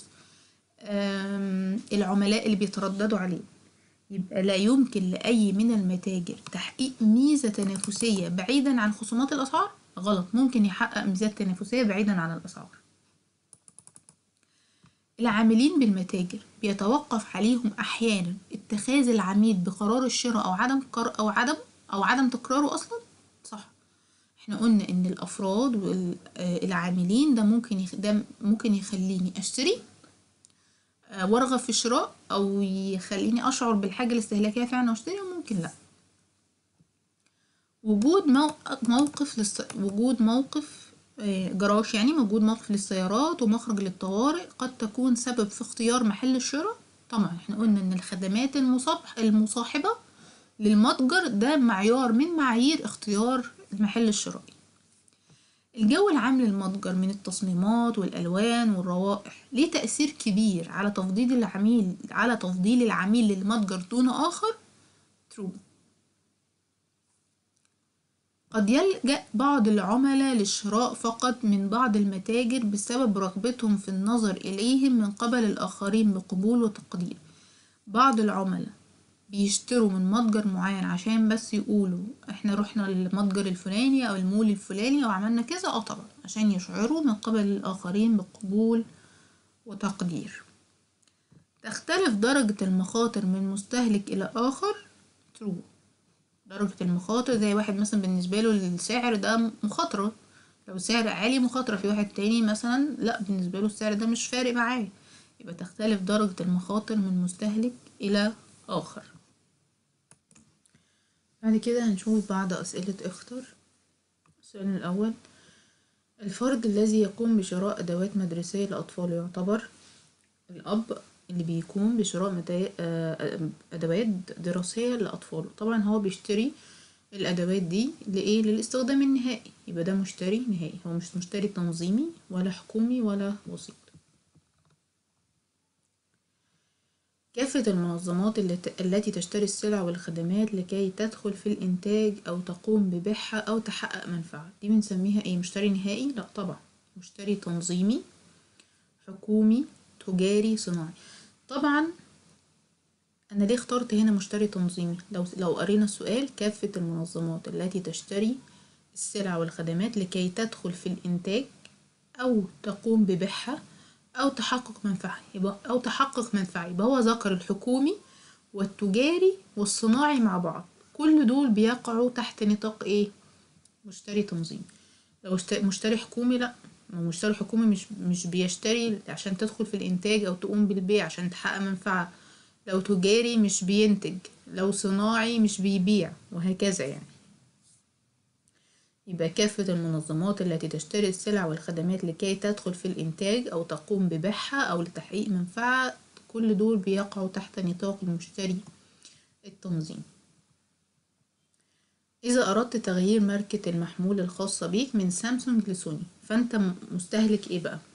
العملاء اللي بيترددوا عليه يبقى لا يمكن لأي من المتاجر تحقيق ميزة تنافسية بعيدا عن خصومات الأسعار غلط ممكن يحقق ميزات تنافسية بعيدا عن الأسعار العاملين بالمتاجر بيتوقف عليهم أحيانا اتخاذ العميل بقرار الشراء أو عدم قر أو عدم أو عدم تكراره أصلا صح احنا قلنا إن الأفراد والعاملين ده ممكن يخ... ده ممكن يخليني أشتري وارغب في الشراء او يخليني اشعر بالحاجه الاستهلاكيه فعلا واشتري وممكن لا وجود موقف للس... وجود موقف جراج يعني موجود موقف للسيارات ومخرج للطوارئ قد تكون سبب في اختيار محل الشراء طبعا احنا قلنا ان الخدمات المصاحبة المصاحبة للمتجر ده معيار من معايير اختيار المحل الشرائي الجو العام للمتجر من التصميمات والألوان والروائح ليه تأثير كبير على تفضيل العميل على تفضيل العميل للمتجر دون آخر true قد يلجأ بعض العملاء للشراء فقط من بعض المتاجر بسبب رغبتهم في النظر إليهم من قبل الآخرين بقبول وتقدير بعض العملاء بيشتروا من متجر معين عشان بس يقولوا احنا رحنا للمتجر الفلاني او المول الفلاني او عملنا كذا اه طبعا عشان يشعروا من قبل الاخرين بقبول وتقدير تختلف درجة المخاطر من مستهلك الى اخر true درجة المخاطر زي واحد مثلا بالنسبة له السعر ده مخاطرة لو سعر عالي مخاطرة في واحد تاني مثلا لا بالنسبة له السعر ده مش فارق معاه يبقى تختلف درجة المخاطر من مستهلك إلى آخر بعد كده هنشوف بعض أسئلة اختر السؤال الأول الفرد الذي يقوم بشراء أدوات مدرسية لأطفال يعتبر الأب اللي بيقوم بشراء متا- آه، أدوات دراسية لأطفاله طبعا هو بيشتري الأدوات دي لإيه للاستخدام النهائي يبقى ده مشتري نهائي هو مش مشتري تنظيمي ولا حكومي ولا وسيط كافة المنظمات الت- التي تشتري السلع والخدمات لكي تدخل في الإنتاج أو تقوم ببيعها أو تحقق منفعة دي بنسميها إيه مشتري نهائي؟ لأ طبعا مشتري تنظيمي حكومي تجاري صناعي طبعا أنا ليه اخترت هنا مشتري تنظيمي لو لو قرينا السؤال كافة المنظمات التي تشتري السلع والخدمات لكي تدخل في الإنتاج أو تقوم ببيعها أو تحقق منفعة يبقى أو تحقق منفعة يبقى هو ذكر الحكومي والتجاري والصناعي مع بعض كل دول بيقعوا تحت نطاق إيه؟ مشتري تنظيمي لو اشت- مشتري حكومي لأ ما هو مشتري حكومي مش مش بيشتري عشان تدخل في الإنتاج أو تقوم بالبيع عشان تحقق منفعة لو تجاري مش بينتج لو صناعي مش بيبيع وهكذا يعني يبقى كافة المنظمات التي تشتري السلع والخدمات لكي تدخل في الإنتاج أو تقوم ببيعها أو لتحقيق منفعة كل دول بيقعوا تحت نطاق المشتري التنظيم إذا أردت تغيير ماركة المحمول الخاصة بيك من سامسونج لسوني فأنت م- مستهلك إيه بقى؟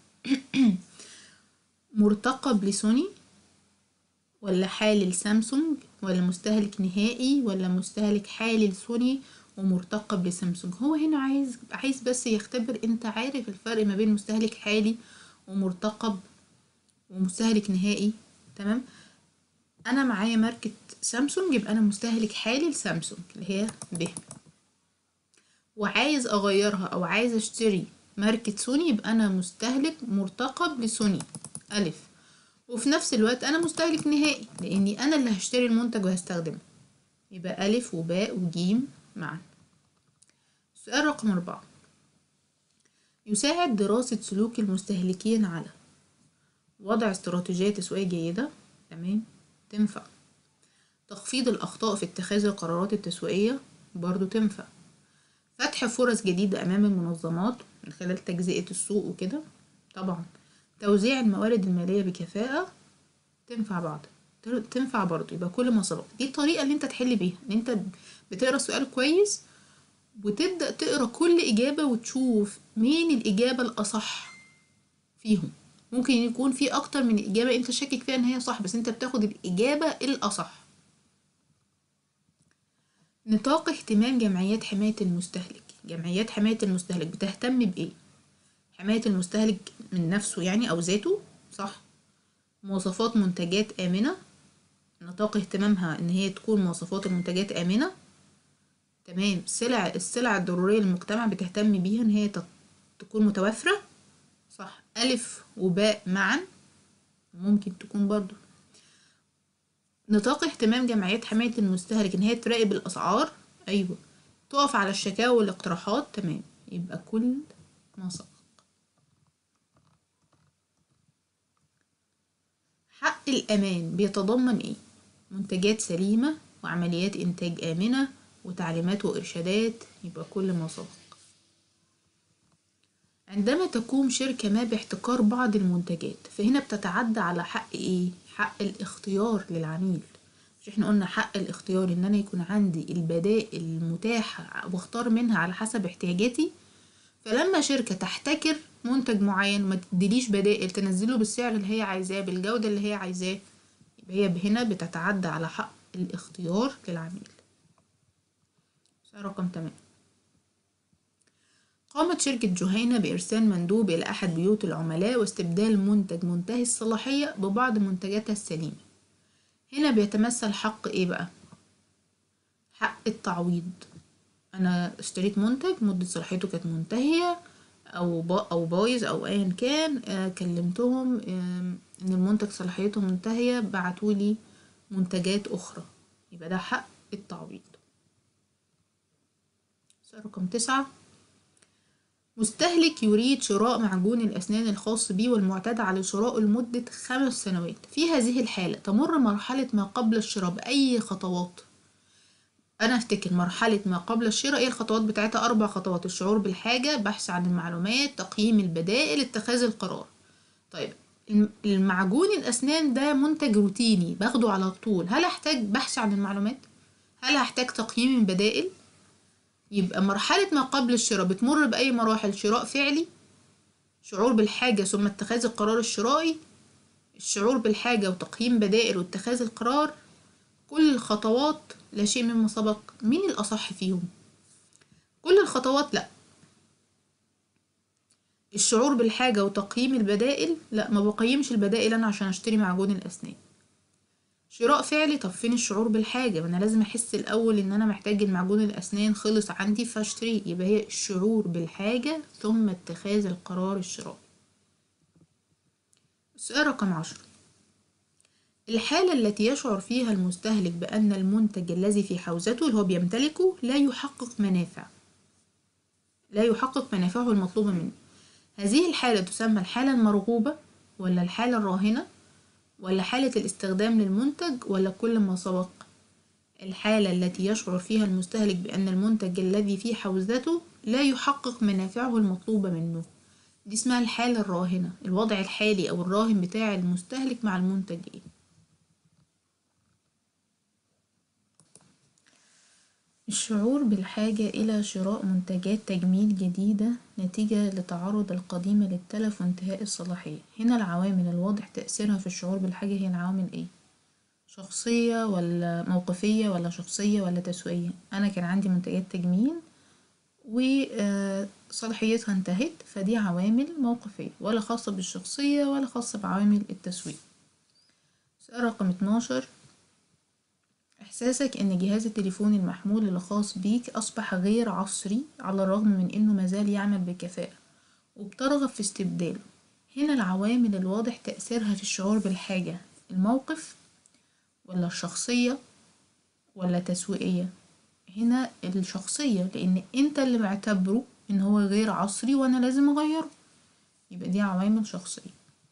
مرتقب لسوني ولا حالي لسامسونج ولا مستهلك نهائي ولا مستهلك حالي لسوني ومرتقب لسامسونج هو هنا عايز عايز بس يختبر انت عارف الفرق ما بين مستهلك حالي ومرتقب ومستهلك نهائي تمام انا معايا ماركة سامسونج يبقى انا مستهلك حالي لسامسونج اللي هي ب وعايز اغيرها او عايز اشتري ماركة سوني يبقى انا مستهلك مرتقب لسوني الف وفي نفس الوقت انا مستهلك نهائي لاني انا اللي هشتري المنتج وهستخدمه يبقى الف وباء وجيم معا سؤال رقم أربعة يساعد دراسة سلوك المستهلكين على وضع استراتيجية تسويقية جيدة تمام تنفع تخفيض الأخطاء في اتخاذ القرارات التسويقية برضو تنفع فتح فرص جديدة أمام المنظمات من خلال تجزئة السوق وكده طبعا توزيع الموارد المالية بكفاءة تنفع بعض تنفع برضه يبقى كل ما سبق دي الطريقة اللي انت تحل بيها ان انت بتقرا السؤال كويس وتبدأ تقرا كل إجابة وتشوف مين الإجابة الأصح فيهم ممكن يكون في أكتر من إجابة أنت شاكك فيها إن هي صح بس أنت بتاخد الإجابة الأصح نطاق اهتمام جمعيات حماية المستهلك جمعيات حماية المستهلك بتهتم بإيه؟ حماية المستهلك من نفسه يعني أو ذاته صح مواصفات منتجات آمنة نطاق اهتمامها إن هي تكون مواصفات المنتجات آمنة تمام سلع السلع الضرورية للمجتمع بتهتم بيها إن هي تت- تكون متوفرة صح ألف وباء معا ممكن تكون برضو نطاق اهتمام جمعيات حماية المستهلك إن هي تراقب الأسعار أيوة تقف على الشكاوى والاقتراحات تمام يبقى كل ما سبق حق الأمان بيتضمن إيه؟ منتجات سليمة وعمليات إنتاج آمنة وتعليمات وإرشادات يبقى كل ما سبق عندما تقوم شركة ما باحتكار بعض المنتجات فهنا بتتعدى على حق إيه؟ حق الاختيار للعميل مش احنا قلنا حق الاختيار ان انا يكون عندي البدائل المتاحة واختار منها على حسب احتياجاتي فلما شركة تحتكر منتج معين ما تديليش بدائل تنزله بالسعر اللي هي عايزاه بالجودة اللي هي عايزاه يبقى هي هنا بتتعدى على حق الاختيار للعميل سؤال رقم 8 قامت شركة جهينة بإرسال مندوب إلى أحد بيوت العملاء واستبدال منتج منتهي الصلاحية ببعض منتجاتها السليمة هنا بيتمثل حق إيه بقى؟ حق التعويض أنا اشتريت منتج مدة صلاحيته كانت منتهية أو با أو بايظ أو أيا كان آه كلمتهم آه إن المنتج صلاحيته منتهية بعتولي منتجات أخرى يبقى ده حق التعويض سؤال رقم تسعة مستهلك يريد شراء معجون الأسنان الخاص به والمعتاد على شرائه لمدة خمس سنوات في هذه الحالة تمر مرحلة ما قبل الشراء بأي خطوات أنا أفتكر مرحلة ما قبل الشراء إيه الخطوات بتاعتها أربع خطوات الشعور بالحاجة بحث عن المعلومات تقييم البدائل اتخاذ القرار طيب الم- المعجون الأسنان ده منتج روتيني باخده على طول هل هحتاج بحث عن المعلومات؟ هل هحتاج تقييم من بدائل؟ يبقى مرحلة ما قبل الشراء بتمر بأي مراحل شراء فعلي شعور بالحاجة ثم اتخاذ القرار الشرائي الشعور بالحاجة وتقييم بدائل واتخاذ القرار كل الخطوات لا شيء مما سبق مين الأصح فيهم كل الخطوات لا الشعور بالحاجة وتقييم البدائل لا ما بقيمش البدائل أنا عشان أشتري معجون الأسنان شراء فعلي طب فين الشعور بالحاجة ما أنا لازم أحس الأول إن أنا محتاج المعجون الأسنان خلص عندي فاشتريه يبقى هي الشعور بالحاجة ثم اتخاذ القرار الشرائي السؤال رقم عشرة الحالة التي يشعر فيها المستهلك بأن المنتج الذي في حوزته اللي هو بيمتلكه لا يحقق منافع لا يحقق منافعه المطلوبة منه هذه الحالة تسمى الحالة المرغوبة ولا الحالة الراهنة ولا حالة الاستخدام للمنتج ولا كل ما سبق الحالة التي يشعر فيها المستهلك بأن المنتج الذي في حوزته لا يحقق منافعه المطلوبة منه دي اسمها الحالة الراهنة الوضع الحالي أو الراهن بتاع المستهلك مع المنتج ايه الشعور بالحاجة إلى شراء منتجات تجميل جديدة نتيجة لتعرض القديمة للتلف وانتهاء الصلاحية هنا العوامل الواضح تأثيرها في الشعور بالحاجة هي العوامل ايه شخصية ولا موقفية ولا شخصية ولا تسويقية أنا كان عندي منتجات تجميل وصلاحيتها انتهت فدي عوامل موقفية ولا خاصة بالشخصية ولا خاصة بعوامل التسويق سؤال رقم اتناشر إحساسك إن جهاز التليفون المحمول الخاص بيك أصبح غير عصري على الرغم من إنه مازال يعمل بكفاءة وبترغب في استبداله هنا العوامل الواضح تأثيرها في الشعور بالحاجة الموقف ولا الشخصية ولا تسويقية هنا الشخصية لأن أنت اللي معتبره إن هو غير عصري وأنا لازم أغيره يبقى دي عوامل شخصية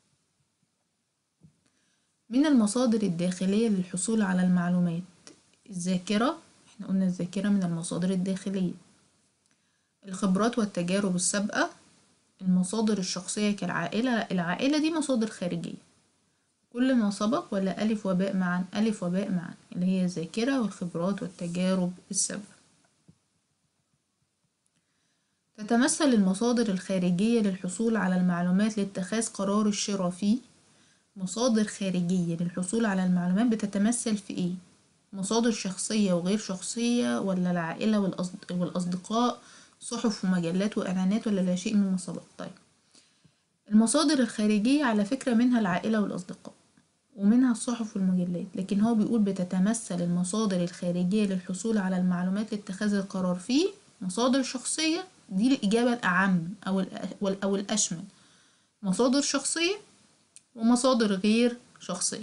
من المصادر الداخلية للحصول على المعلومات الذاكرة احنا قلنا الذاكرة من المصادر الداخلية الخبرات والتجارب السابقة المصادر الشخصية كالعائلة العائلة دي مصادر خارجية كل ما سبق ولا ألف وباء معا ألف وباء معا اللي هي الذاكرة والخبرات والتجارب السابقة تتمثل المصادر الخارجية للحصول على المعلومات لاتخاذ قرار الشراء فيه مصادر خارجية للحصول على المعلومات بتتمثل في ايه؟ مصادر شخصية وغير شخصية ولا العائلة والأصد... والأصدقاء صحف ومجلات وإعلانات ولا لا شيء مما سبق طيب المصادر الخارجية على فكرة منها العائلة والأصدقاء ومنها الصحف والمجلات لكن هو بيقول بتتمثل المصادر الخارجية للحصول على المعلومات لاتخاذ القرار فيه مصادر شخصية دي الإجابة الأعم أو الأ- أو الأشمل مصادر شخصية ومصادر غير شخصية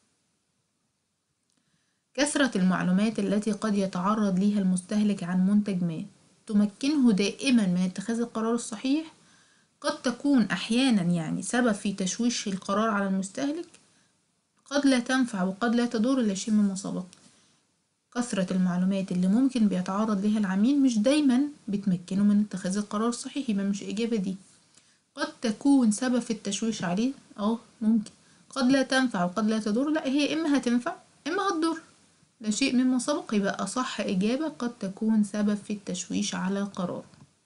كثرة المعلومات التي قد يتعرض ليها المستهلك عن منتج ما تمكنه دائما من اتخاذ القرار الصحيح قد تكون أحيانا يعني سبب في تشويش القرار على المستهلك قد لا تنفع وقد لا تضر لا شيء مما سبق كثرة المعلومات اللي ممكن بيتعرض ليها العميل مش دايما بتمكنه من اتخاذ القرار الصحيح يبقى مش الإجابة دي قد تكون سبب في التشويش عليه اه ممكن قد لا تنفع وقد لا تضر لا هي إما هتنفع إما هتضر لا شيء مما سبق يبقى أصح إجابة قد تكون سبب في التشويش على القرار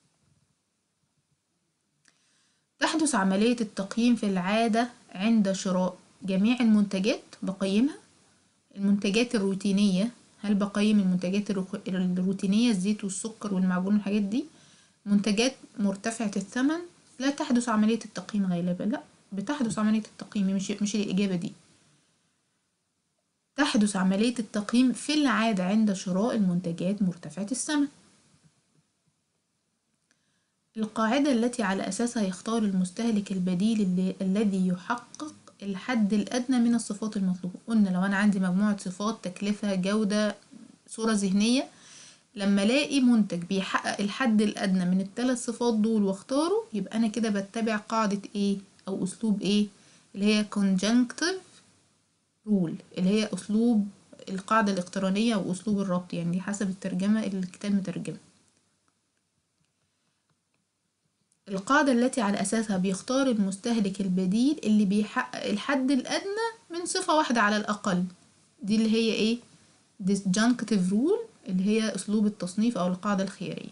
تحدث عملية التقييم في العادة عند شراء جميع المنتجات بقيمها المنتجات الروتينية هل بقيم المنتجات الرخ- الروتينية الزيت والسكر والمعجون والحاجات دي منتجات مرتفعة الثمن لا تحدث عملية التقييم غالبا لا بتحدث عملية التقييم مش مش الإجابة دي تحدث عملية التقييم في العادة عند شراء المنتجات مرتفعة الثمن القاعدة التي على أساسها يختار المستهلك البديل اللي الذي يحقق الحد الأدنى من الصفات المطلوبة قلنا لو أنا عندي مجموعة صفات تكلفة جودة صورة ذهنية لما الاقي منتج بيحقق الحد الادنى من الثلاث صفات دول واختاره يبقى انا كده بتبع قاعدة ايه او اسلوب ايه اللي هي conjunctive rule اللي هي اسلوب القاعدة الاقترانية او اسلوب الربط يعني دي حسب الترجمة اللي الكتاب مترجمها القاعدة التي على أساسها بيختار المستهلك البديل اللي بيحقق الحد الأدنى من صفة واحدة على الأقل دي اللي هي إيه disjunctive rule اللي هي أسلوب التصنيف أو القاعدة الخيارية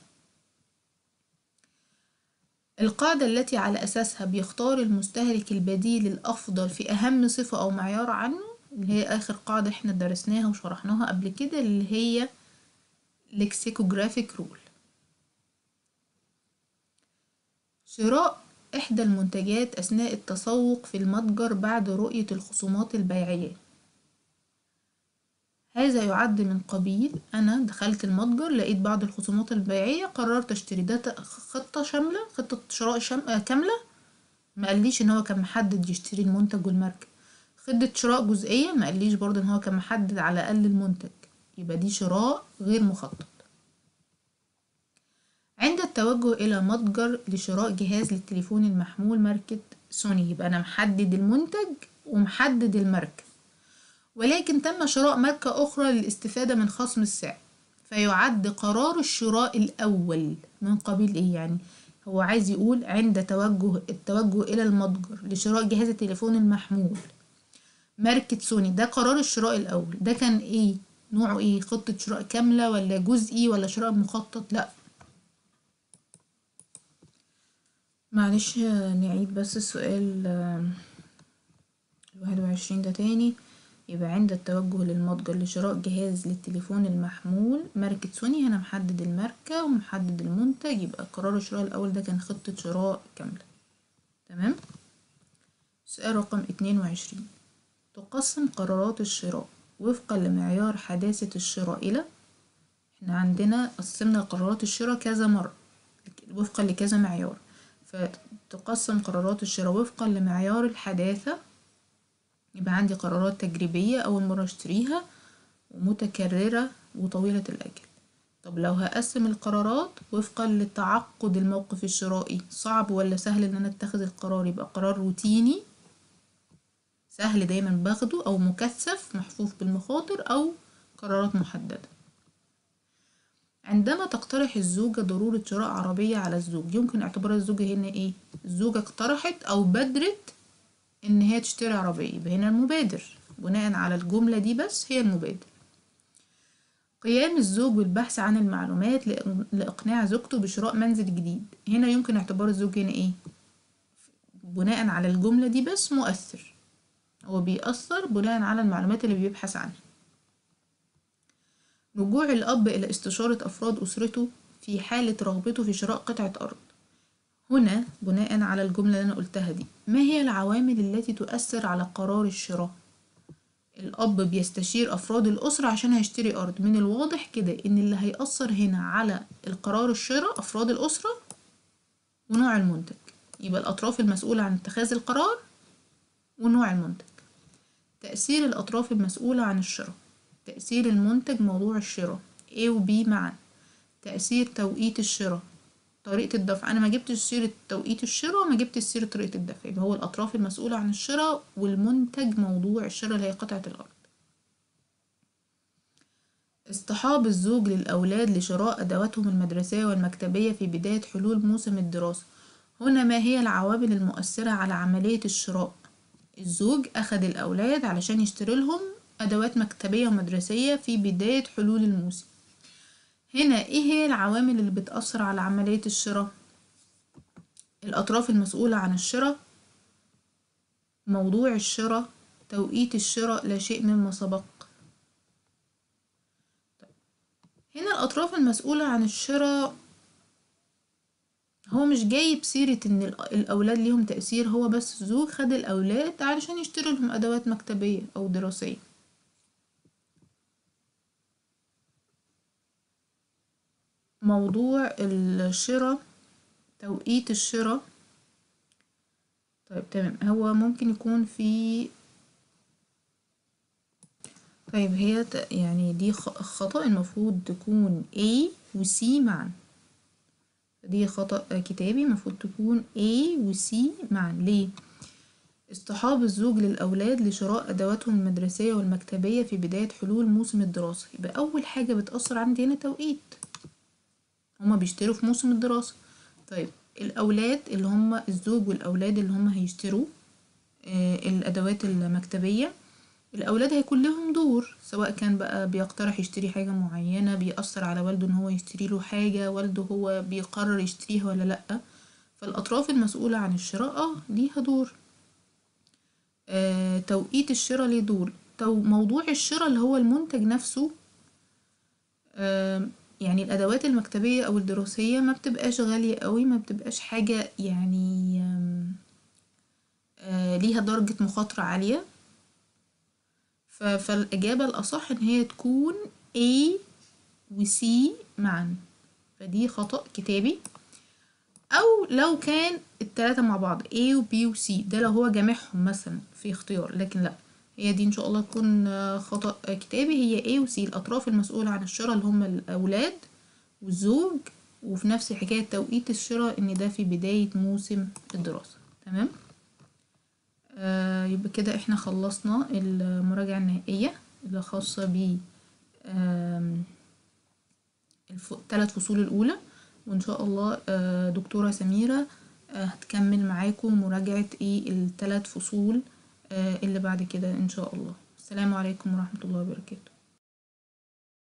القاعدة التي على أساسها بيختار المستهلك البديل الأفضل في أهم صفة أو معيار عنه اللي هي آخر قاعدة احنا درسناها وشرحناها قبل كده اللي هي lexicographic rule شراء إحدى المنتجات أثناء التسوق في المتجر بعد رؤية الخصومات البيعية هذا يعد من قبيل أنا دخلت المتجر لقيت بعض الخصومات البيعية قررت أشتري ده خطة شاملة خطة شراء شام... كاملة ما قاليش إن هو كان محدد يشتري المنتج والماركة خطة شراء جزئية ما قاليش برضه إن هو كان محدد على الأقل المنتج يبقى دي شراء غير مخطط عند التوجه إلى متجر لشراء جهاز للتليفون المحمول ماركة سوني يبقى أنا محدد المنتج ومحدد الماركة ولكن تم شراء ماركة أخرى للاستفادة من خصم السعر فيعد قرار الشراء الأول من قبيل إيه يعني هو عايز يقول عند توجه التوجه إلى المتجر لشراء جهاز التليفون المحمول ماركة سوني ده قرار الشراء الأول ده كان إيه نوعه إيه خطة شراء كاملة ولا جزئي ولا شراء مخطط لأ معلش نعيد بس السؤال الواحد وعشرين ده تاني يبقى عند التوجه للمتجر لشراء جهاز للتليفون المحمول ماركة سوني هنا محدد الماركة ومحدد المنتج يبقى قرار الشراء الأول ده كان خطة شراء كاملة تمام سؤال رقم اتنين وعشرين تقسم قرارات الشراء وفقا لمعيار حداثة الشراء إلى احنا عندنا قسمنا قرارات الشراء كذا مرة وفقا لكذا معيار فتقسم قرارات الشراء وفقا لمعيار الحداثة يبقى عندي قرارات تجريبية أول مرة اشتريها ومتكررة وطويلة الأجل طب لو هقسم القرارات وفقا لتعقد الموقف الشرائي صعب ولا سهل ان انا اتخذ القرار يبقى قرار روتيني سهل دايما باخده او مكثف محفوف بالمخاطر او قرارات محددة عندما تقترح الزوجة ضرورة شراء عربية على الزوج يمكن اعتبار الزوجة هنا ايه الزوجة اقترحت او بدرت ان هي تشتري عربية يبقى هنا المبادر بناء على الجملة دي بس هي المبادر قيام الزوج بالبحث عن المعلومات لإقناع زوجته بشراء منزل جديد هنا يمكن اعتبار الزوج هنا ايه بناء على الجملة دي بس مؤثر هو بيأثر بناء على المعلومات اللي بيبحث عنها رجوع الأب إلى استشارة أفراد أسرته في حالة رغبته في شراء قطعة أرض هنا بناء على الجملة اللي أنا قلتها دي ما هي العوامل التي تؤثر على قرار الشراء الأب بيستشير أفراد الأسرة عشان هيشتري أرض من الواضح كده إن اللي هيأثر هنا على القرار الشراء أفراد الأسرة ونوع المنتج يبقى الأطراف المسؤولة عن اتخاذ القرار ونوع المنتج تأثير الأطراف المسؤولة عن الشراء تأثير المنتج موضوع الشراء A و B معا تأثير توقيت الشراء طريقة الدفع أنا ما جبتش سيرة توقيت الشراء وما جبتش سيرة طريقة الدفع يبقى هو الأطراف المسؤولة عن الشراء والمنتج موضوع الشراء اللي هي قطعة الأرض اصطحاب الزوج للأولاد لشراء أدواتهم المدرسية والمكتبية في بداية حلول موسم الدراسة هنا ما هي العوامل المؤثرة على عملية الشراء الزوج أخد الأولاد علشان يشتري لهم أدوات مكتبية ومدرسية في بداية حلول الموسم هنا ايه هي العوامل اللي بتأثر على عملية الشراء الأطراف المسؤولة عن الشراء موضوع الشراء توقيت الشراء لا شيء مما سبق طيب. هنا الأطراف المسؤولة عن الشراء هو مش جايب سيرة إن الأولاد ليهم تأثير هو بس زوج خد الأولاد علشان يشتري لهم أدوات مكتبية أو دراسية موضوع الشراء توقيت الشراء طيب تمام هو ممكن يكون في طيب هي يعني دي خطأ المفروض تكون A و C معا دي خطأ كتابي المفروض تكون A و C معا ليه؟ اصطحاب الزوج للأولاد لشراء أدواتهم المدرسية والمكتبية في بداية حلول موسم الدراسة يبقى أول حاجة بتأثر عندي هنا توقيت هما بيشتروا في موسم الدراسة طيب الأولاد اللي هم الزوج والأولاد اللي هم هيشتروا آه، الأدوات المكتبية الأولاد هيكون لهم دور سواء كان بقى بيقترح يشتري حاجة معينة بيأثر على والده إن هو يشتري له حاجة والده هو بيقرر يشتريها ولا لأ فالأطراف المسؤولة عن الشراء اه ليها دور آه، توقيت الشراء ليه دور تو موضوع الشراء اللي هو المنتج نفسه آم، يعني الأدوات المكتبية أو الدراسية ما بتبقاش غالية قوي ما بتبقاش حاجة يعني آم، آه، ليها درجة مخاطرة عالية ف- فالإجابة الأصح إن هي تكون A و C معا فدي خطأ كتابي أو لو كان التلاتة مع بعض A و B و C ده لو هو جامعهم مثلا في اختيار لكن لأ هي دي إن شاء الله تكون آه، خطأ آه، كتابي هي A و C الأطراف المسؤولة عن الشراء اللي هم الأولاد والزوج وفي نفس حكاية توقيت الشراء إن ده في بداية موسم الدراسة تمام آه يبقى كده احنا خلصنا المراجعة النهائية اللي خاصة ب آم، الف- الثلاث فصول الأولى وإن شاء الله آه، دكتورة سميرة آه، هتكمل معاكم مراجعة ايه الثلاث فصول آه، اللي بعد كده إن شاء الله السلام عليكم ورحمة الله وبركاته